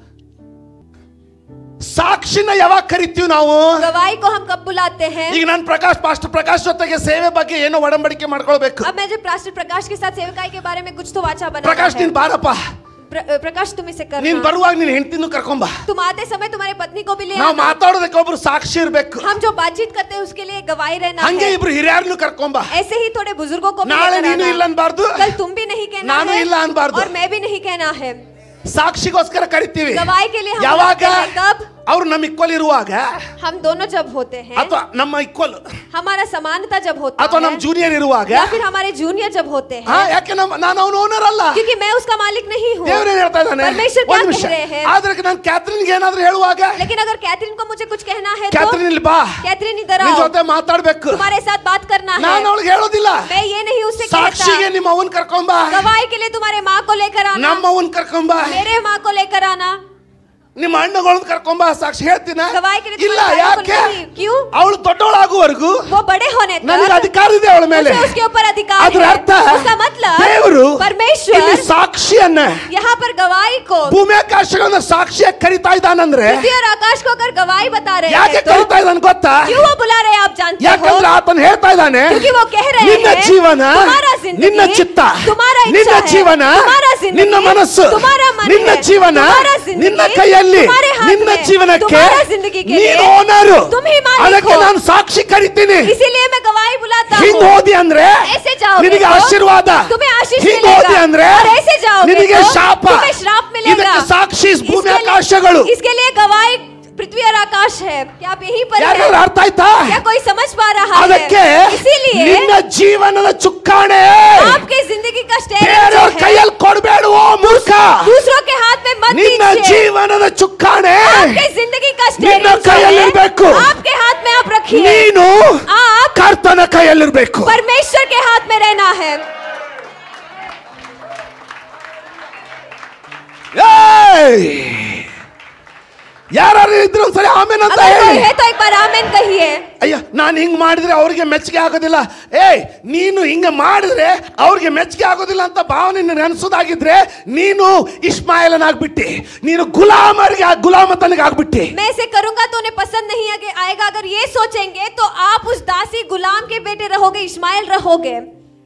ಸಾಕ್ಷಿನ ಯಾವಾಗ ಕರಿತೀವಿ ನಾವು गवाही को हम कब बुलाते हैं ಈಗ ನಾನು ಪ್ರಕಾಶ್ ಪಾಸ್ಟರ್ ಪ್ರಕಾಶ್ ಜೊತೆಗೆ ಸೇವೆ ಬಗ್ಗೆ ಏನೋ ಒಡಂಬಡಿಕೆ ಮಾಡ್ಕೊಳ್ಬೇಕು अब मैं जब राष्ट्र प्रकाश के साथ सेवकाई के बारे में कुछ तो वाचा बना ಪ್ರಕಾಶ್ ನೀನ್ ಬಾರಪ್ಪ प्र, प्रकाश तुम इसे ನೀನ್ करना ಬರುವಾಗ ನೀನ್ ಹೆಂಡತಿನೂ ಕರ್ಕೊಂಬ तुम आते समय तुम्हारे पत्नी को भी ले ನಾವು आना ಮಾತಾಡೋದಕ್ಕೆ ಒಬ್ರು ಸಾಕ್ಷಿ ಇರ್ಬೇಕು हम जो बातचीत करते हैं उसके लिए गवाही रहना ಹಂಗೆ है ಇಬ್ರು ಹಿರಿಯರ್ನು ಕರ್ಕೊಂಬ ऐसे ही थोड़े बुजुर्गों को भी ನಾಳೆ लेकर ನೀನು आना। ಇಲ್ಲ ಅನ್ಬಾರ್ದು कल तुम भी नहीं कहना ನಾನು है ಇಲ್ಲ ಅನ್ಬಾರ್ದು. और मैं भी नहीं कहना है ಸಾಕ್ಷಿಗೋಸ್ಕರ ಕರಿತೀವಿ गवाही के लिए हम ಯಾವಾಗ बुलाते हैं कब ಅವ್ರು ನಮ್ಮ ಇಕ್ವಲ್ ಇರುವಾಗ हम दोनों जब होते हैं ಅಥವಾ ನಮ್ಮ ಇಕ್ವಲ್ हमारा समानता जब होता ಅಥವಾ ನಮ್ಮ है ಜೂನಿಯರ್ ಇರುವಾಗ या फिर हमारे जूनियर जब होते ಹಾ, हैं ಯಾಕೆ ನಮ್ಮ ನಾನು ಅವನು ಓನರ್ ಅಲ್ಲ क्योंकि मैं उसका मालिक नहीं हूँ ದೇವ್ರೇನ್ ಹೇಳ್ತಾ ಇದ್ದಾನೆ परमेश्वर ಒಂದ್ क्या ನಿಮಿಷ कह रहे हैं ಆದ್ರೆ ನಾನು ಕ್ಯಾಥರಿನ್ಗೆ ಏನಾದ್ರೂ ಹೇಳುವಾಗ लेकिन अगर कैथरीन को मुझे कुछ कहना है तो ಕ್ಯಾಥರಿನ್ ಇಲ್ಲಿ ಬಾ कैथरीन इधर ನಿನ್ आओ ಜೊತೆ ಮಾತಾಡ್ಬೇಕು तुम्हारे साथ बात करना है ನಾನು ಅವಳಿಗೆ ಹೇಳೋದಿಲ್ಲ मैं ये नहीं उससे ಸಾಕ್ಷಿಗೆ कहता ನಿಮ್ಮ ಅವನ್ ಕರ್ಕೊಂಬ गवाही के लिए तुम्हारे माँ को लेकर आना ನಮ್ಮ ಅವನ್ ಕರ್ಕೊಂಬ मेरे माँ को लेकर आना ನಿಮ್ಮ ಅಣ್ಣಗಳನ್ನ ಕರ್ಕೊಂಬ ಸಾಕ್ಷಿ ಹೇಳ್ತೀನ गवाही के लिए ಇಲ್ಲ तुम्हारे भाइयों को ಯಾಕೆ नहीं क्यों ಅವಳು ದೊಡ್ಡವಳಾಗುವವರೆಗೂ वो बड़े होने ನನಗೆ तक ಅಧಿಕಾರ ಇದೆ ಅವಳ ಮೇಲೆ मुझे उसके ऊपर अधिकार ಅದ್ರ है ಅರ್ಥ उसका मतलब ದೇವರು ಇಲ್ಲಿ परमेश्वर ಸಾಕ್ಷಿಯನ್ನ यहाँ पर गवाही को ಭೂಮಿ ಆಕಾಶಗಳನ್ನ ಸಾಕ್ಷಿಯಾಗಿ ಕರಿತಾ ಇದ್ದಾನಂದ್ರೆ पृथ्वी और आकाश को अगर गवाही बता रहे ಯಾಕೆ हैं तो ಕರಿತಾ ಇದ್ದಾನೆ ಗೊತ್ತಾ क्यों वो बुला रहे हैं आप जानते हो ಯಾಕಂದ್ರೆ ಆತನ ಹೇಳ್ತಾ ಇದ್ದಾನೆ क्योंकि वो कह रहे ನಿನ್ನ हैं ಜೀವನ तुम्हारा जिंदगी ನಿನ್ನ ಚಿತ್ತ तुम्हारा इच्छा ನಿನ್ನ है, ಜೀವನ तुम्हारा जिंदगी ನಿನ್ನ ಮನಸ್ಸು तुम्हारा मन ನಿನ್ನ है, ಜೀವನ तुम्हारा जिंदगी ನಿನ್ನ ಕೈಯಲ್ಲಿ तुम्हारे हाथ ನಿನ್ನ में, ಜೀವನಕ್ಕೆ तुम्हारा जिंदगी के ನೀನು लिए ಓನರು तुम ही मालिक ಅದಕ್ಕೆ हो। ನಾನು ಸಾಕ್ಷಿ ಕರಿತೀನಿ इसीलिए मैं गवाही बुलाता ಹಿಂಗ್ हूँ ಹೋದಿ ಅಂದ್ರೆ ऐसे जाओगे ನಿನಗೆ तो ಆಶೀರ್ವಾದ तुम्हें आशीष ಹಿಂಗ್ मिलेगा। ಹೋದಿ ಅಂದ್ರೆ और ऐसे जाओगे ನಿನಗೆ तो ಶಾಪ तुम्हें श्राप मिलेगा। ಇದಕ್ಕೆ ಸಾಕ್ಷಿ ಭೂಮಿ इसके लिए- ಆಕಾಶಗಳು इसके लिए गवाही पृथ्वी और आकाश है क्या आप यहीं पर ಯಾಕಂದ್ರೆ हैं? ಅರ್ಥ ಆಯ್ತಾ क्या कोई समझ पा रहा ಅದಕ್ಕೆ है इसीलिए ನಿನ್ನ ಜೀವನದ ಚುಕ್ಕಾಣೆ आपके जिंदगी का स्टेरिंग जो ಬೇರೆಯವ್ರ है ಕೈಯಲ್ಲಿ ಕೊಡಬೇಡುವ ಮೂರ್ಖ दूसरों के हाथ में मत ನಿನ್ನ दीजिए ಜೀವನದ ಚುಕ್ಕಾಣೆ आपके जिंदगी का ನಿನ್ನ स्टेरिंग जो ಕೈಯಲ್ಲಿರ್ಬೇಕು. है आपके हाथ में आप रखिए ನೀನು आप ಕರ್ತನ ಕೈಯಲ್ಲಿರ್ಬೇಕು परमेश्वर के हाथ में रहना है ಏಯ್! ಯಾರು ಇದ್ರು ಒಂದ್ಸರಿ ಆಮೇಲೆ ಅಂತ अगर कोई ಹೇಳಿ है तो एक बार आमेन कहिए ಅಯ್ಯ ನಾನು ಹಿಂಗ್ ಮಾಡಿದ್ರೆ ಅವ್ರಿಗೆ ಮೆಚ್ಚುಗೆ ಆಗೋದಿಲ್ಲ ಏಯ್ ನೀನು ಹಿಂಗ ಮಾಡಿದ್ರೆ ಅವ್ರಿಗೆ ಮೆಚ್ಚುಗೆ ಆಗೋದಿಲ್ಲ ಅಂತ ಭಾವನೆ ನಿನಗೆ ಅನ್ಸೋದಾಗಿದ್ರೆ ನೀನು ಇಸ್ಮಾಯಿಲನಾಗ್ಬಿಟ್ಟಿ ನೀನು ಗುಲಾಮರಿಗೆ ಗುಲಾಮತನಿಗೆ ಆಗ್ಬಿಟ್ಟಿ मैं इसे करूंगा तो उन्हें पसंद नहीं आगे आएगा अगर ये सोचेंगे तो आप उस दासी गुलाम के बेटे रहोगे इस्माइल रहोगे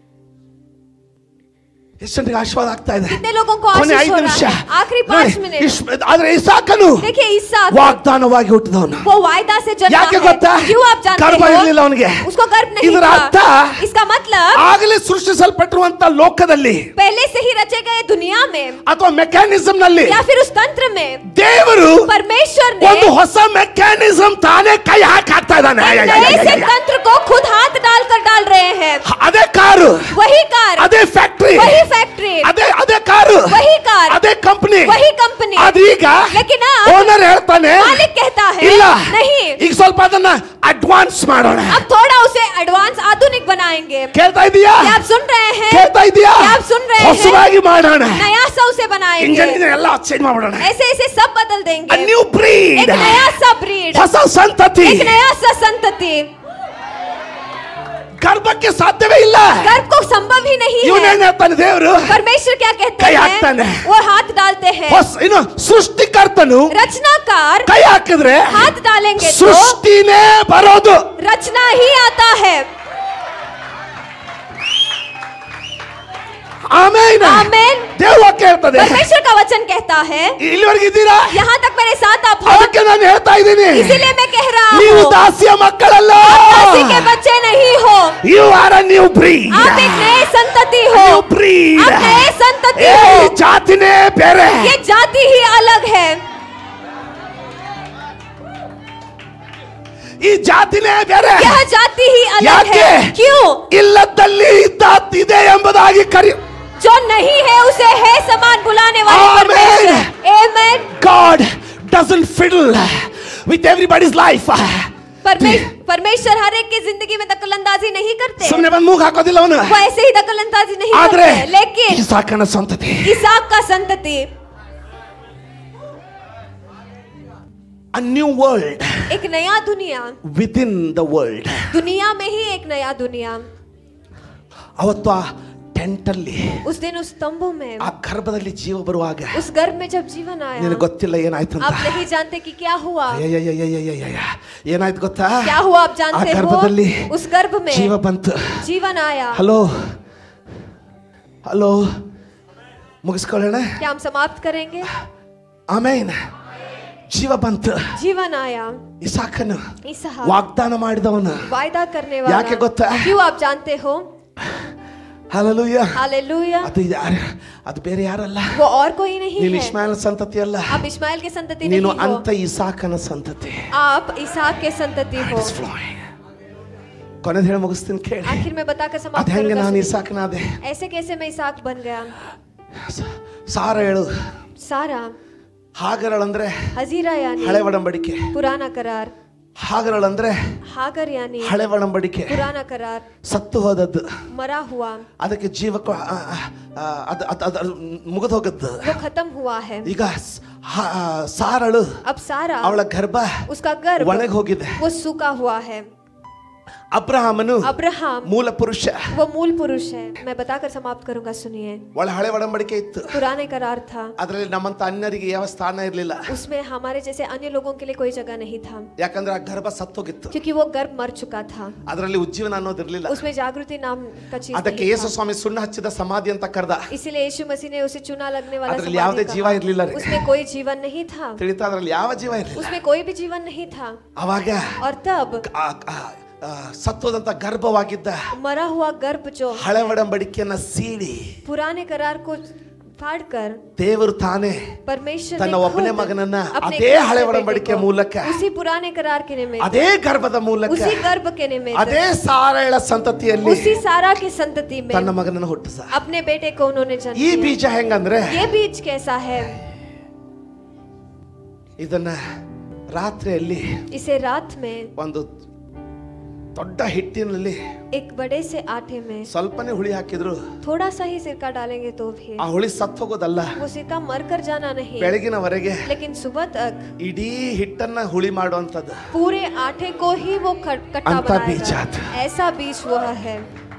ಎಷ್ಟು ಜನರಿಗೆ ಆಶೀರ್ವಾದ ಆಗ್ತಾ ಇದೆ कितने लोगों को ಕೊನೆ आशीष ಐದು हो ನಿಮಿಷ रहा है आखिरी पांच मिनट ಇಷ್ಮ- ಆದ್ರೆ ಇಸಾಕನು देखिए इसहाक ವಾಗ್ದಾನವಾಗಿ ಹುಟ್ಟಿದವನು वो वायदा से जन्मा ಯಾಕೆ है ಗೊತ್ತಾ क्यों आप जानते ಗರ್ಭ हो ಇರಲಿಲ್ಲ ಅವನಿಗೆ उसको गर्भ नहीं ಇದರ ಅರ್ಥ था इसका मतलब ಆಗಲೇ ಸೃಷ್ಟಿಸಲ್ಪಟ್ಟಿರುವಂತ ಲೋಕದಲ್ಲಿ पहले से ही रचे गए दुनिया में ಅಥವಾ ಮೆಕ್ಯಾನಿಸಮ್ ನಲ್ಲಿ या फिर उस तंत्र में ದೇವರು परमेश्वर ಒಂದು ने ಹೊಸ ಮೆಕ್ಯಾನಿಸಮ್ ತಾನೇ ಕೈ ಹಾಕಿ ಹಾಕ್ತಾ ಇದ್ದಾನೆ एक नए से तंत्र को खुद हाथ डालकर डाल रहे हैं ಅದೇ ಕಾರು वही कार ಅದೇ ಫ್ಯಾಕ್ಟ್ರಿ वही फैक्ट्री ಅದೇ ಅದೇ ಕಾರು वही कार ಅದೇ ಕಂಪನಿ वही कंपनी ಅದೀಗ लेकिन अब ಓನರ್ ಹೇಳ್ತಾನೆ मालिक कहता है ಇಲ್ಲ नहीं ಈಗ ಸ್ವಲ್ಪ ಅದನ್ನ ಅಡ್ವಾನ್ಸ್ ಮಾಡೋಣ अब थोड़ा उसे एडवांस आधुनिक बनाएंगे ಕೇಳ್ತಾ ಇದೀಯಾ क्या आप सुन रहे हैं ಕೇಳ್ತಾ ಇದೀಯಾ क्या आप सुन रहे हैं ಹೊಸದಾಗಿ ಮಾಡೋಣ नया सा उसे बनाएंगे ಇಂಜಿನ್ ಎಲ್ಲ ಚೇಂಜ್ ಮಾಡ್ಬಿಡೋಣ ऐसे ऐसे सब बदल देंगे ನ್ಯೂ ಬ್ರೀಡ್ एक नया सा ब्रीड ಹೊಸ ಸಂತತಿ एक नया सा संतति ಗರ್ಭಕ್ಕೆ ಸಾಧ್ಯವೇ ಇಲ್ಲ गर्भ को संभव ही नहीं है ಇವನೇನ್ ಹೇಳ್ತಾನೆ ದೇವರು परमेश्वर क्या कहते कई हैं हाकताने। वो हाथ डालते हैं ಹೊಸ ಇನ್ನು ಸೃಷ್ಟಿಕರ್ತನು रचनाकार ಕೈ ಹಾಕಿದ್ರೆ हाथ डालेंगे तो ಸೃಷ್ಟಿನೇ ಬರೋದು रचना ही आता है ಆಮೇನ್ ಆಮೇನ್. ದೇವ್ರ ವಾಕ್ಯ ಹೇಳ್ತದೆ परमेश्वर का वचन कहता है ಇಲ್ಲಿವರೆಗೆ ಇದ್ದೀರಾ यहाँ तक मेरे साथ आप हो ಅದಕ್ಕೆ ನಾನು ಹೇಳ್ತಾ ಇದ್ದೀನಿ इसीलिए मैं कह रहा ನೀವು हूँ ದಾಸಿಯ ಮಕ್ಕಳಲ್ಲ दासी के बच्चे नहीं हो you are a new breed आप एक नए संतति हो ನ್ಯೂ ಬ್ರೀಡ್ आप नए संतति ಏ हो ಜಾತಿನೇ ಬೇರೆ ये जाति ही अलग है ಈ ಜಾತಿನೇ ಬೇರೆ यह जाति ही अलग ಯಾಕೆ है क्यों ಇಲ್ಲದಲ್ಲಿ ಇದ್ದ ಇದೆ ಎಂಬುದಾಗಿ ಕರಿ जो नहीं है उसे है समान बुलाने वाले Amen. परमेश्वर Amen. God doesn't fiddle with everybody's life. परमेश्वर परमेश्वर हर एक की जिंदगी में दखल अंदाजी नहीं करते ಸುಮ್ಮನೆ ಬಂದು ಮೂಗ್ ಹಾಕೋದಿಲ್ಲ ಅವನು वो ऐसे ही दखल अंदाजी नहीं ಆದ್ರೆ करते लेकिन ಇಸಾಕನ ಸಂತತಿ इसाक का संतति a new world एक नया दुनिया within the world दुनिया में ही एक नया दुनिया ಅವತ್ತು ಆ ಟೆಂಟ್ ಅಲ್ಲಿ उस दिन उस तंबू में ಆ ಗರ್ಭದಲ್ಲಿ ಜೀವ ಬರುವಾಗ उस गर्भ में जब जीवन आया ನಿನಗೆ ಗೊತ್ತಿಲ್ಲ ಏನಾಯ್ತಂತ आप नहीं जानते कि क्या हुआ ಅಯ್ಯಯ್ಯಯ್ಯಯ್ಯಯ್ಯಯ್ಯ. ಏನಾಯ್ತು ಗೊತ್ತಾ क्या हुआ आप ಆ जानते हो ಗರ್ಭದಲ್ಲಿ उस गर्भ में ಜೀವ ಬಂತು जीवन आया ಹಲೋ ಹಲೋ ಮುಗಿಸ್ಕೊಳ್ಳೋಣ क्या हम समाप्त करेंगे ಆಮೇನ್ ಜೀವ ಬಂತು जीवन आया ಇಸಾಕನು इसहाक ವಾಗ್ದಾನ ಮಾಡಿದವನು वायदा करने ಯಾಕೆ वाला ಗೊತ್ತಾ? क्यों आप जानते हो ಹಲಲುಯ್ಯ हालेलुया ಅದು ಯಾರು ಅದು ಬೇರೆ ಯಾರಲ್ಲ वो और कोई नहीं ನೀನು है ಇಸ್ಮಾಯಿಲ್ ಸಂತತಿ ಅಲ್ಲ आप इस्माइल के संतति नहीं ನೀನು हो ಅಂತ ಇಸಾಕನ ಸಂತತಿ आप इसहाक के संतति हो It's flowing. ಕೊನೆದು ಹೇಳಿ ಮುಗಿಸ್ತೀನಿ ಕೇಳಿ आखिर में बताकर ಅದ್ समाप्त ಹೆಂಗೆ करूंगा ನಾನು सुनिए। ಇಸಾಕನಾದೆ ऐसे कैसे मैं इसाक बन गया ಸ- ಸಾರ ಹೇಳು सारा ಹಾಗರಳಂದ್ರೆ हजीरा यानी ಹಳೆ ಒಡಂಬಡಿಕೆ पुराना करार ಹಾಗರಳಂದ್ರೆ हागर यानी ಹಳೆ ಒಡಂಬಡಿಕೆ पुराना करार ಸತ್ತು ಹೋದದ್ದು मरा हुआ ಅದಕ್ಕೆ ಜೀವ ಕೊ- ಆ, ಆ, ಆ, ಅದು ಅದು ಅದು ಮುಗಿದು ಹೋಗದ್ದು वो खत्म हुआ है ಈಗ ಸ್- ಹ- ಆ, ಸಾರಳು अब सारा ಅವಳ ಗರ್ಭ उसका गर्भ ಒಣಗಿ ಹೋಗಿದೆ वो सूखा हुआ है ಅಬ್ರಹಾಮನು अब्राहम ಮೂಲ ಪುರುಷ वो मूल पुरुष है मैं बताकर समाप्त करूंगा सुनिए ಒಳ ಹಳೆ ಒಡಂಬಡಿಕೆ ಇತ್ತು पुराने करार था ಅದರಲ್ಲಿ ನಮ್ಮಂತ ಅನ್ಯರಿಗೆ ಯಾವ ಸ್ಥಾನ ಇರಲಿಲ್ಲ उसमें हमारे जैसे अन्य लोगों के लिए कोई जगह नहीं था ಯಾಕಂದ್ರೆ ಆ ಗರ್ಭ ಸತ್ತೋಗಿತ್ತು क्योंकि वो गर्भ मर चुका था ಅದರಲ್ಲಿ ಉಜ್ಜೀವನ ಅನ್ನೋದಿರ್ಲಿಲ್ಲ उसमें जागृति नाम का चीज ಅದಕ್ಕೆ नहीं ಯೇಸು था। ಸ್ವಾಮಿ ಸುಣ್ಣ ಹಚ್ಚಿದ ಸಮಾಧಿ ಅಂತ ಕರ್ದ इसीलिए यीशु मसीह ने उसे चुना लगने वाला ಅದ್ರಲ್ಲಿ समाधि ಯಾವುದೇ कहा। ಜೀವ ಇರ್ಲಿಲ್ಲ ರೀ. उसमें कोई जीवन नहीं था ತಿಳಿತಾ ಅದ್ರಲ್ಲಿ ಯಾವ ಜೀವ ಇರಲಿಲ್ಲ उसमें कोई भी जीवन नहीं था ಅವಾಗ और तब ಆ- ಆ- ಆ ಸತ್ತೋದಂತ ಗರ್ಭವಾಗಿದ್ದ मरा हुआ गर्भ जो ಹಳೆ ಒಡಂಬಡಿಕೆಯನ್ನ ಸೀಳಿ पुराने करार को फाड़कर ದೇವರು ತಾನೇ परमेश्वर ने ತನ್ನ ಒಬ್ಬನೇ खुद ಮಗನನ್ನ अपने ಅದೇ एकलौते ಹಳೆ बेटे ಒಡಂಬಡಿಕೆ को ಮೂಲಕ उसी पुराने करार के निमित्त ಅದೇ ಗರ್ಭದ ಮೂಲಕ उसी गर्भ के निमित्त ಅದೇ ಸಾರಳ ಸಂತತಿಯಲ್ಲಿ उसी सारा की संतति में ತನ್ನ ಮಗನನ್ನು ಹುಟ್ಟಿಸ अपने बेटे को उन्होंने जन्म ಈ दिया ಬೀಜ ಹೆಂಗಂದ್ರೆ ये बीज कैसा है ಇದನ್ನ ರಾತ್ರಿಯಲ್ಲಿ इसे रात में ಒಂದು ದೊಡ್ಡ ಹಿಟ್ಟಿನಲ್ಲಿ एक बड़े से आटे में ಸ್ವಲ್ಪನೇ ಹುಳಿ ಹಾಕಿದ್ರು थोड़ा सा ही सिरका डालेंगे तो भी ಆ ಹುಳಿ ಸತ್ ಹೋಗೋದಲ್ಲ वो सिरका मर कर जाना नहीं ಬೆಳಗಿನವರೆಗೆ लेकिन सुबह तक ಇಡೀ ಹಿಟ್ಟನ್ನ ಹುಳಿ ಮಾಡುವಂತದ್ದು पूरे आटे को ही वो खट- कट्टा अंता बीज बनाएगा आता ऐसा बीज वह है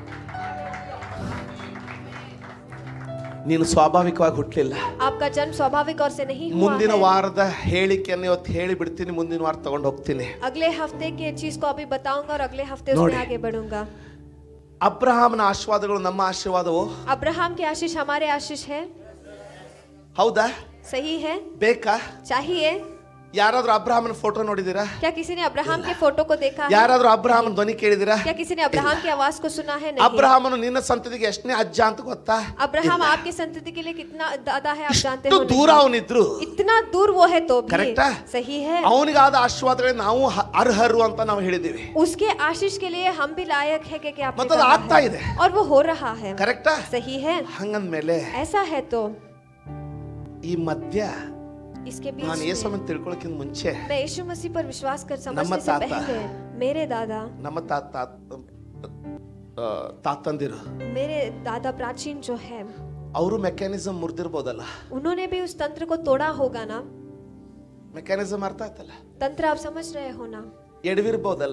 ನೀನು ಸ್ವಾಭಾವಿಕವಾಗಿ ಹುಟ್ಟಲಿಲ್ಲ आपका जन्म स्वाभाविक और से नहीं हुआ ಮುಂದಿನ है ವಾರದ ಹೇಳಿಕೆಯನ್ನು ಇವತ್ತು ಹೇಳಿ ಬಿಡ್ತೀನಿ ಮುಂದಿನ ವಾರ ತಗೊಂಡು ಹೋಗ್ತೀನಿ अगले हफ्ते की चीज को अभी बताऊंगा और अगले हफ्ते नोड़े। उसमें आगे बढ़ूंगा ಅಬ್ರಹಾಮನ ಆಶೀರ್ವಾದಗಳು ನಮ್ಮ ಆಶೀರ್ವಾದವು अब्राहम की आशीष हमारे आशीष है ಹೌದಾ सही है ಬೇಕಾ चाहिए ಯಾರಾದ್ರೂ ಅಬ್ರಹಾಮನ ಫೋಟೋ ನೋಡಿದೀರಾ क्या किसी ने अब्राहम के फोटो को देखा है ಯಾರಾದ್ರೂ ಅಬ್ರಹಾಮನ ಧ್ವನಿ ಕೇಳಿದಿರಾ क्या किसी ने अब्राहम की आवाज को सुना है नहीं ಅಬ್ರಹಾಮನು ನಿನ್ನ ಸಂತತಿಗೆ ಎಷ್ಟನೇ ಅಜ್ಜ ಅಂತ ಗೊತ್ತಾ अब्राहम आपकी संतति के लिए कितना दादा है आप जानते ಇಷ್ಟು हो ದೂರ नहीं? ಅವನಿದ್ರು इतना दूर वो है तो भी ಕರೆಕ್ಟಾ सही है ಅವನಿಗಾದ ಆಶೀರ್ವಾದಗಳೇ ನಾವು ಹ- ಅರ್ಹರು ಅಂತ ನಾವು ಹೇಳಿದ್ದೀವಿ उसके आशीष के लिए हम भी लायक है कि, कि आपने मतलब कहा आता है। ही है। और वो हो रहा है ಕರೆಕ್ಟಾ सही है ಹಂಗಂದ್ಮೇಲೆ ऐसा है तो ಈ ಮಧ್ಯ इसके बीच ನಾನು में ಯೇಸುವನ್ನು ತಿಳ್ಕೊಳಕ್ಕಿಂತ ಮುಂಚೆ मैं यीशु मसीह पर विश्वास कर समझने नमः से ताता। पहले मेरे दादा ನಮ್ಮ ತಾತ ಆ, ತಾತಂದಿರು मेरे दादा प्राचीन जो है ಅವರು ಮೆಕ್ಯಾನಿಸಮ್ ಮುರಿದಿರ್ಬೋದಲ್ಲ उन्होंने भी उस तंत्र को तोड़ा होगा ना ಮೆಕ್ಯಾನಿಸಮ್ ಅರ್ಥ ಆಯ್ತಲ್ಲ तंत्र आप समझ रहे हो ना ಎಡವಿರ್ಬೋದಲ್ಲ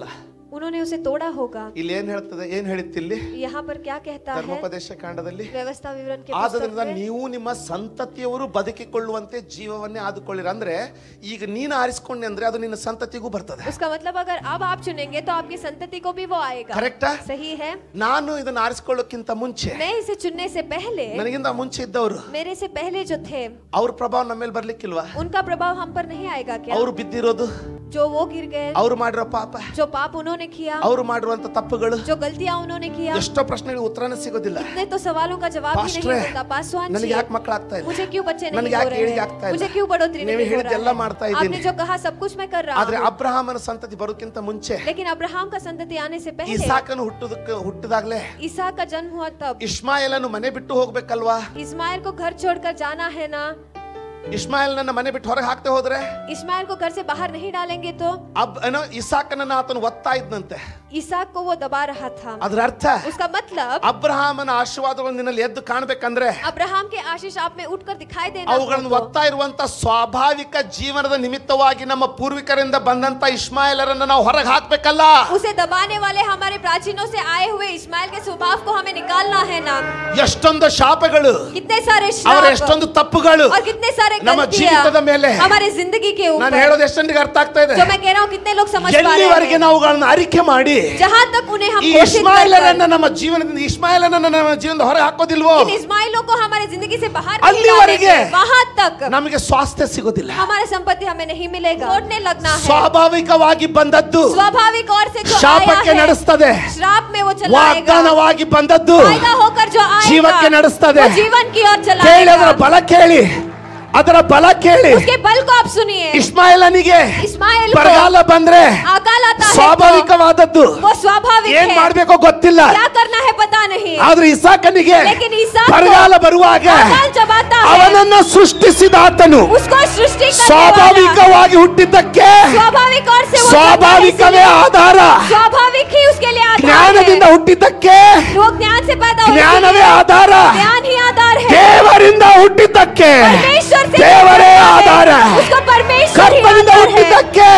उन्होंने उसे तोड़ा होगा ಇಲ್ಲಿ ಏನ್ ಹೇಳ್ತದೆ ಏನ್ ಹೇಳಿತ್ತು ಇಲ್ಲಿ यहाँ पर क्या कहता है ಧರ್ಮೋಪದೇಶ ಕಾಂಡದಲ್ಲಿ व्यवस्था विवरण के पुस्तक ಆದ್ರಿಂದ में ನೀವು ನಿಮ್ಮ ಸಂತತಿಯವರು ಬದುಕಿಕೊಳ್ಳುವಂತೆ ಜೀವವನ್ನೇ ಆದುಕೊಳ್ಳಿರ ಅಂದ್ರೆ ಈಗ ನೀನು ಆರಿಸ್ಕೊಂಡೆ ಅಂದ್ರೆ ಅದು ನಿನ್ನ ಸಂತತಿಗೂ ಬರ್ತದೆ उसका मतलब अगर अब आप चुनेंगे तो आपकी संतति को भी वो आएगा ಕರೆಕ್ಟಾ सही है ನಾನು ಇದನ್ನ ಆರಿಸ್ಕೊಳ್ಳೋಕ್ಕಿಂತ ಮುಂಚೆ मैं इसे चुनने से पहले ನನಗಿಂತ ಮುಂಚೆ ಇದ್ದವರು मेरे से पहले जो थे ಅವ್ರ ಪ್ರಭಾವ ನಮ್ಮ ಮೇಲೆ ಬರ್ಲಿಕ್ಕಿಲ್ವಾ उनका प्रभाव हम पर नहीं आएगा क्या ಅವ್ರು ಬಿದ್ದಿರೋದು जो वो गिर गए ಅವ್ರು ಮಾಡಿರೋ ಪಾಪ जो पाप उन्होंने किया ಅವ್ರು ಮಾಡಿರುವಂತ ತಪ್ಪುಗಳು जो गलतियां उन्होंने किया ಎಷ್ಟೋ ಪ್ರಶ್ನೆಗಳಿಗೆ ಉತ್ತರನೇ ಸಿಗೋದಿಲ್ಲ इतने तो सवालों का जवाब ही नहीं ಪಾಸ್ಟ್ರೆ मिलता पासवान ನನಗೆ जी ಯಾಕೆ ಮಕ್ಕಳಾಗ್ತಾ ಇಲ್ಲ मुझे क्यों बच्चे ನನಗೆ नहीं हो ಯಾಕೆ रहे ಏಳಿಗೆ ಆಗ್ತಾ हैं ಇಲ್ಲ मुझे क्यों बढ़ोतरी ನೀವು नहीं हो ಹೇಳಿದ್ದೆಲ್ಲ रहा ಮಾಡ್ತಾ है ಇದ್ದೀನಿ आपने जो कहा सब कुछ मैं कर रहा ಆದ್ರೆ हूँ ಅಬ್ರಹಾಮನ ಸಂತತಿ ಬರೋಕ್ಕಿಂತ ಮುಂಚೆ लेकिन अब्राहम का संतति आने से पहले ಇಸಾಕನು ಹುಟ್ಟುದಕ್ಕೆ ಹುಟ್ಟಿದಾಗ್ಲೇ ईसा का जन्म हुआ तब ಇಷ್ಮಾಯಲನು ಮನೆ ಬಿಟ್ಟು ಹೋಗ್ಬೇಕಲ್ವಾ इस्माइल को घर छोड़कर जाना है ना ಇಷ್ಮಾಯಲ್ನನ್ನ ಮನೆ ಬಿಟ್ಟು ಹೊರಗೆ ಹಾಕ್ತೆ ಹೋದ್ರೆ इस्माइल को घर से बाहर नहीं डालेंगे तो ಅಬ್ ಏನೋ ಇಸಾಕನನ್ನ ಆತನು ಒತ್ತಾ ಇದ್ನಂತೆ ईसाक को वो दबा रहा था ಅದ್ರ ಅರ್ಥ उसका मतलब ಅಬ್ರಹಾಮನ ಆಶೀರ್ವಾದಗಳು ನಿನ್ನಲ್ಲಿ ಎದ್ದು ಕಾಣ್ಬೇಕಂದ್ರೆ अब्राहम के आशीष आप में उठकर दिखाई देना ಅವುಗಳನ್ನು हो तो ಒತ್ತಾ ಇರುವಂತ ಸ್ವಾಭಾವಿಕ ಜೀವನದ ನಿಮಿತ್ತವಾಗಿ ನಮ್ಮ ಪೂರ್ವಿಕರಿಂದ ಬಂದಂತ ಇಸ್ಮಾಯಿಲರನ್ನ ನಾವು ಹೊರಗೆ ಹಾಕ್ಬೇಕಲ್ಲ उसे दबाने वाले हमारे प्राचीनों से आए हुए इस्माइल के स्वभाव को हमें निकालना है ना ಎಷ್ಟೊಂದು ಶಾಪಗಳು कितने सारे ಅವರ श्राप ಎಷ್ಟೊಂದು ತಪ್ಪುಗಳು और कितने सारे ನಮ್ಮ गलतियां ಜೀವಿತದ ಮೇಲೆ हमारे जिंदगी के ನಾನು ऊपर ಹೇಳೋದು ಎಷ್ಟೊಂದಿಗೆ ಅರ್ಥ ಆಗ್ತಾ ಇದೆ जो मैं कह रहा हूँ कितने लोग समझ पा रहे ಎಲ್ಲಿವರೆಗೆ हैं ನಾವುಗಳನ್ನ ಅರಿಕೆ ಮಾಡಿ जहाँ तक उन्हें हम ಈ घोषित कर ಇಸ್ಮಾಯಿಲರನ್ನ ನಮ್ಮ ಜೀವನದಿಂದ ಇಸ್ಮಾಯಿಲರನ್ನ ನಮ್ಮ ಜೀವನದ ಹೊರಗೆ ಹಾಕೋದಿಲ್ವೋ इन इस्माइलों को हमारे जिंदगी से बाहर नहीं ಅಲ್ಲಿವರೆಗೆ डालेंगे, वहाँ तक ನಮಗೆ ಸ್ವಾಸ್ಥ್ಯ ಸಿಗೋದಿಲ್ಲ हमारा संपत्ति हमें नहीं मिलेगा छोड़ने लगना है ಸ್ವಾಭಾವಿಕವಾಗಿ ಬಂದದ್ದು स्वाभाविक और से जो ಶಾಪಕ್ಕೆ आया ನಡೆಸ್ತದೆ है श्राप में वो चलाएगा ವಾಗ್ದಾನವಾಗಿ ಬಂದದ್ದು फायदा होकर जो ಜೀವಕ್ಕೆ आएगा ನಡೆಸ್ತದೆ वो जीवन की ओर ಕೇಳಿ ಅದರ चलाएगा ಬಲ ಕೇಳಿ ಅದರ ಬಲ ಕೇಳಿ उसके बल को आप सुनिए ಇಸ್ಮಾಯಿಲನಿಗೆ इस्माइल ಬರಗಾಲ को ಬಂದ್ರೆ अकाल आता है तो ಸ್ವಾಭಾವಿಕವಾದದ್ದು वो स्वाभाविक ಏನ್ है ಮಾಡ್ಬೇಕೋ ಗೊತ್ತಿಲ್ಲ क्या करना है पता नहीं ಆದ್ರೆ ಇಸಾಕನಿಗೆ लेकिन ईसा को ಬರಗಾಲ ಬರುವಾಗ अकाल जब आता है ಅವನನ್ನ ಸೃಷ್ಟಿಸಿದ ಆತನು उसको सृष्टि करने वाला ಸ್ವಾಭಾವಿಕವಾಗಿ ಹುಟ್ಟಿದ್ದಕ್ಕೆ स्वाभाविक और से वो ಸ್ವಾಭಾವಿಕವೇ ಆಧಾರ स्वाभाविक ही उसके लिए आधार ಜ್ಞಾನದಿಂದ है ಹುಟ್ಟಿದ್ದಕ್ಕೆ वो ज्ञान से पैदा हुई ಜ್ಞಾನವೇ है। ಆಧಾರ ज्ञान ही आधार है ದೇವರಿಂದ ಹುಟ್ಟಿದ್ದಕ್ಕೆ परमेश्वर से ದೇವರೇ पैदा है। ಆಧಾರ उसको परमेश्वर ही ಕರ್ತನಿಂದ आधार है ಹುಟ್ಟಿದ್ದಕ್ಕೆ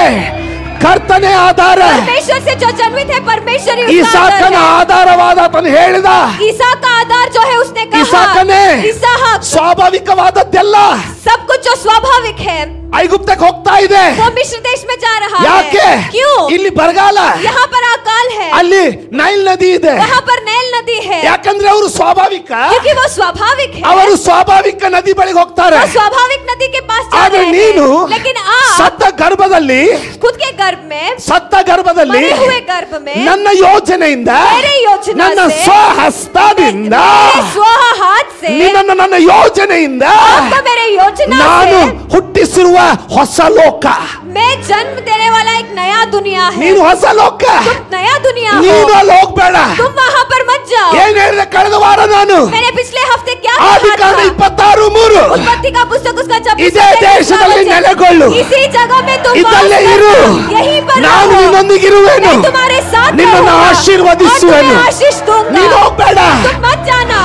ಕರ್ತನೇ ಆಧಾರ परमेश्वर से जो जन्मित है परमेश्वर ही उसका ಇಸಾಕನ आधार है ಆಧಾರವಾದ ಆತನು ಹೇಳಿದ ईसा का आधार जो है उसने कहा ಇಸಾಕನೇ इसहाक ಸ್ವಾಭಾವಿಕವಾದದ್ದೆಲ್ಲ सब कुछ जो स्वाभाविक है ಐಗುಪ್ತಕ್ಕೆ ಹೋಗ್ತಾ ಇದೆ वो मिश्र देश में जा रहा ಯಾಕೆ है क्यों ಇಲ್ಲಿ ಬರಗಾಲ यहाँ पर अकाल है ಅಲ್ಲಿ ನೈಲ್ ನದಿ ಇದೆ वहाँ पर नैल नदी है ಯಾಕಂದ್ರೆ ಅವರು ಸ್ವಾಭಾವಿಕ क्योंकि वो स्वाभाविक है ಅವರು ಸ್ವಾಭಾವಿಕ ನದಿ ಬಳಿಗೆ ಹೋಗ್ತಾರೆ वो स्वाभाविक नदी के पास जा ಆದ್ರೆ रहे ನೀನು हैं लेकिन आप ಸತ್ತ ಗರ್ಭದಲ್ಲಿ खुद के गर्भ में ಸತ್ತ ಗರ್ಭದಲ್ಲಿ मरे हुए गर्भ में ನನ್ನ ಯೋಜನೆಯಿಂದ मेरे योजना ನನ್ನ से ಸ್ವಹಸ್ತದಿಂದ मेरे स्व हाथ से ನಿನ್ನನ್ನು ನನ್ನ ಯೋಜನೆಯಿಂದ आपको मेरे योजना ನಾನು से ಹುಟ್ಟಿಸಿರುವ ಹೊಸ ಲೋಕ मैं जन्म देने वाला एक नया दुनिया है ನೀನು ಹೊಸ ಲೋಕ तुम नया दुनिया हो ನೀನು ಅಲ್ಲಿ ಹೋಗ್ಬೇಡ तुम वहाँ पर मत जाओ ಏನ್ ಹೇಳಿದೆ ಕಳೆದ ವಾರ ನಾನು मैंने पिछले हफ्ते क्या ಆದಿ कहा ಕಾಂಡ था ಇಪ್ಪತ್ತಾರು ಮೂರು उत्पत्ति का पुस्तक उसका छब्बीस ಇದೇ ದೇಶದಲ್ಲಿ ನೆಲೆಗೊಳ್ಳು इसी जगह में तुम वास ಇದಲ್ಲೇ ಇರು करो यहीं पर ನಾನು रहो ನಿನ್ನೊಂದಿಗಿರುವೆನು मैं तुम्हारे साथ ನಿನ್ನನ್ನು रहूंगा और ಆಶೀರ್ವದಿಸುವೆನು तुम्हें आशीष दूंगा ನೀನು ಹೋಗ್ಬೇಡ तुम मत जाना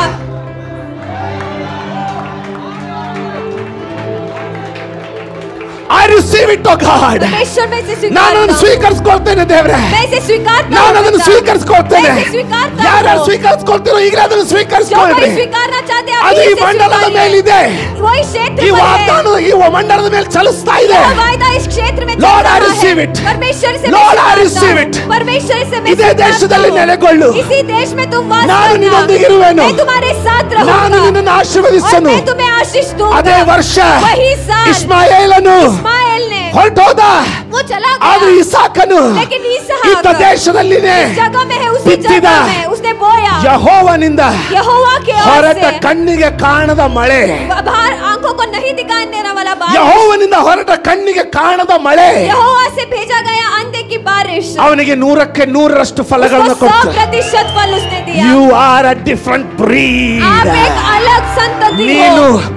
ಐ ರಿಸೀವ್ ಇಟ್ ಗಾಡ್ परमेश्वर में से ನಾನು ಅದನ್ನು स्वीकार ಸ್ವೀಕರಿಸ್ಕೊಳ್ತೇನೆ ದೇವ್ರೆ मैं इसे स्वीकारता ನಾನು हूँ ಅದನ್ನು पिता। ಸ್ವೀಕರಿಸ್ಕೊಳ್ತೇನೆ मैं इसे स्वीकारता ಯಾರ್ಯಾರು हूँ ಸ್ವೀಕರಿಸ್ಕೊಳ್ತೀರೋ ಈಗಲೇ ಅದನ್ನು जो ಸ್ವೀಕರಿಸ್ಕೊಳ್ರಿ कोई स्वीकारना चाहते हैं ಅದು अभी ಈ इसे ಮಂಡಲದ स्वीकारिए। ಮೇಲಿದೆ वही क्षेत्र ಈ पर है ವಾಗ್ದಾನ ಈ ಮಂಡಲದ ಮೇಲೆ ಚಲಿಸ್ತಾ ಇದೆ यह वायदा इस क्षेत्र में चल Lord, I रहा receive है it. परमेश्वर से Lord, I मैं receive स्वीकारता it. हूँ। परमेश्वर से मैं ಇದೇ स्वीकारता ದೇಶದಲ್ಲಿ हूँ। ನೆಲೆಗೊಳ್ಳು इसी देश में तुम वास ನಾನು करना ನಿನ್ನೊಂದಿಗಿರುವೆನು. मैं तुम्हारे साथ ನಾನು रहूंगा ನಿನ್ನನ್ನು और ಆಶೀರ್ವದಿಸನು मैं तुम्हें आशीष दूंगा ಅದೇ ವರ್ಷ वही साल ಇಸ್ಮಾಯೇಲನು इस्माइल ने ಹೊರಟೋದ वो चला ಆದ್ರೆ गया ಇಸಾಕನು लेकिन ईसाक ಇದ್ದ ದೇಶದಲ್ಲಿನೇ इस जगह में है उसी ಬಿತ್ತಿದ. जगह में उसने बोया ಯಹೋವನಿಂದ यहोवा के ओर ಹೊರಟ से ಕಣ್ಣಿಗೆ ಕಾಣದ ಮಳೆ बाहर आंखों को नहीं दिखाई देने वाला बारिश ಯಹೋವನಿಂದ ಹೊರಟ ಕಣ್ಣಿಗೆ ಕಾಣದ ಮಳೆ यहोवा से भेजा गया अंधे की बारिश ಅವನಿಗೆ ನೂರಕ್ಕೆ ನೂರರಷ್ಟು ಫಲಗಳನ್ನು उसको सौ ಕೊಡ್ತ प्रतिशत फल उसने दिया ಯು ಆರ್ ಅ ಡಿಫರೆಂಟ್ आप ಬ್ರೀಡ್ एक अलग संतति ನೀನು हो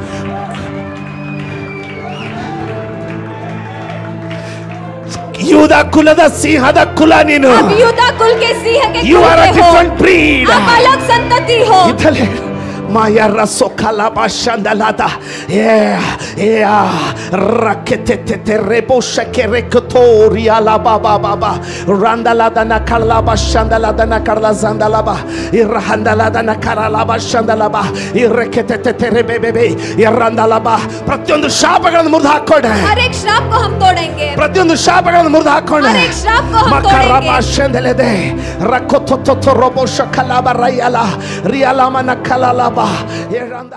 ಯೂದ ಕುಲದ ಸಿಂಹದ ಕುಲ ನೀನು आप युदा कुल के सिंह के ಯು कुल ಆರ್ ಅ के हो ಡಿಫರೆಂಟ್ ಬ್ರೀಡ್ आप अलग संतति हो ಇದಲ್ಲೇ ಮಾಯ ರಸೋ kalaba shandalada. Yeah, yeah. Raketete rebosha kerekotoria la baba baba. Randalada na kalaba shandalada na karla zandalaba. Irhandalada na karalaba shandalaba. Ireketete rebebebe. Irandalaba. ಪ್ರತಿಯೊಂದು ಶಾಪಗಳನ್ನು ಮುರಿದು ಹಾಕೊಂಡೆ हर एक श्राप को हम तोड़ेंगे ಪ್ರತಿಯೊಂದು ಶಾಪಗಳನ್ನು ಮುರಿದು ಹಾಕೊಂಡೆ हर एक श्राप को हम ಮಕರಬ तोड़ेंगे ಶಂದಲೆದೆ ರಕೊತೊತೊತೊ ರೊಬೊ ಶಕಲಾಬ ರೈಯಲ ರಿಯಲಮನ ಕಲಲಬ ಎರಂದ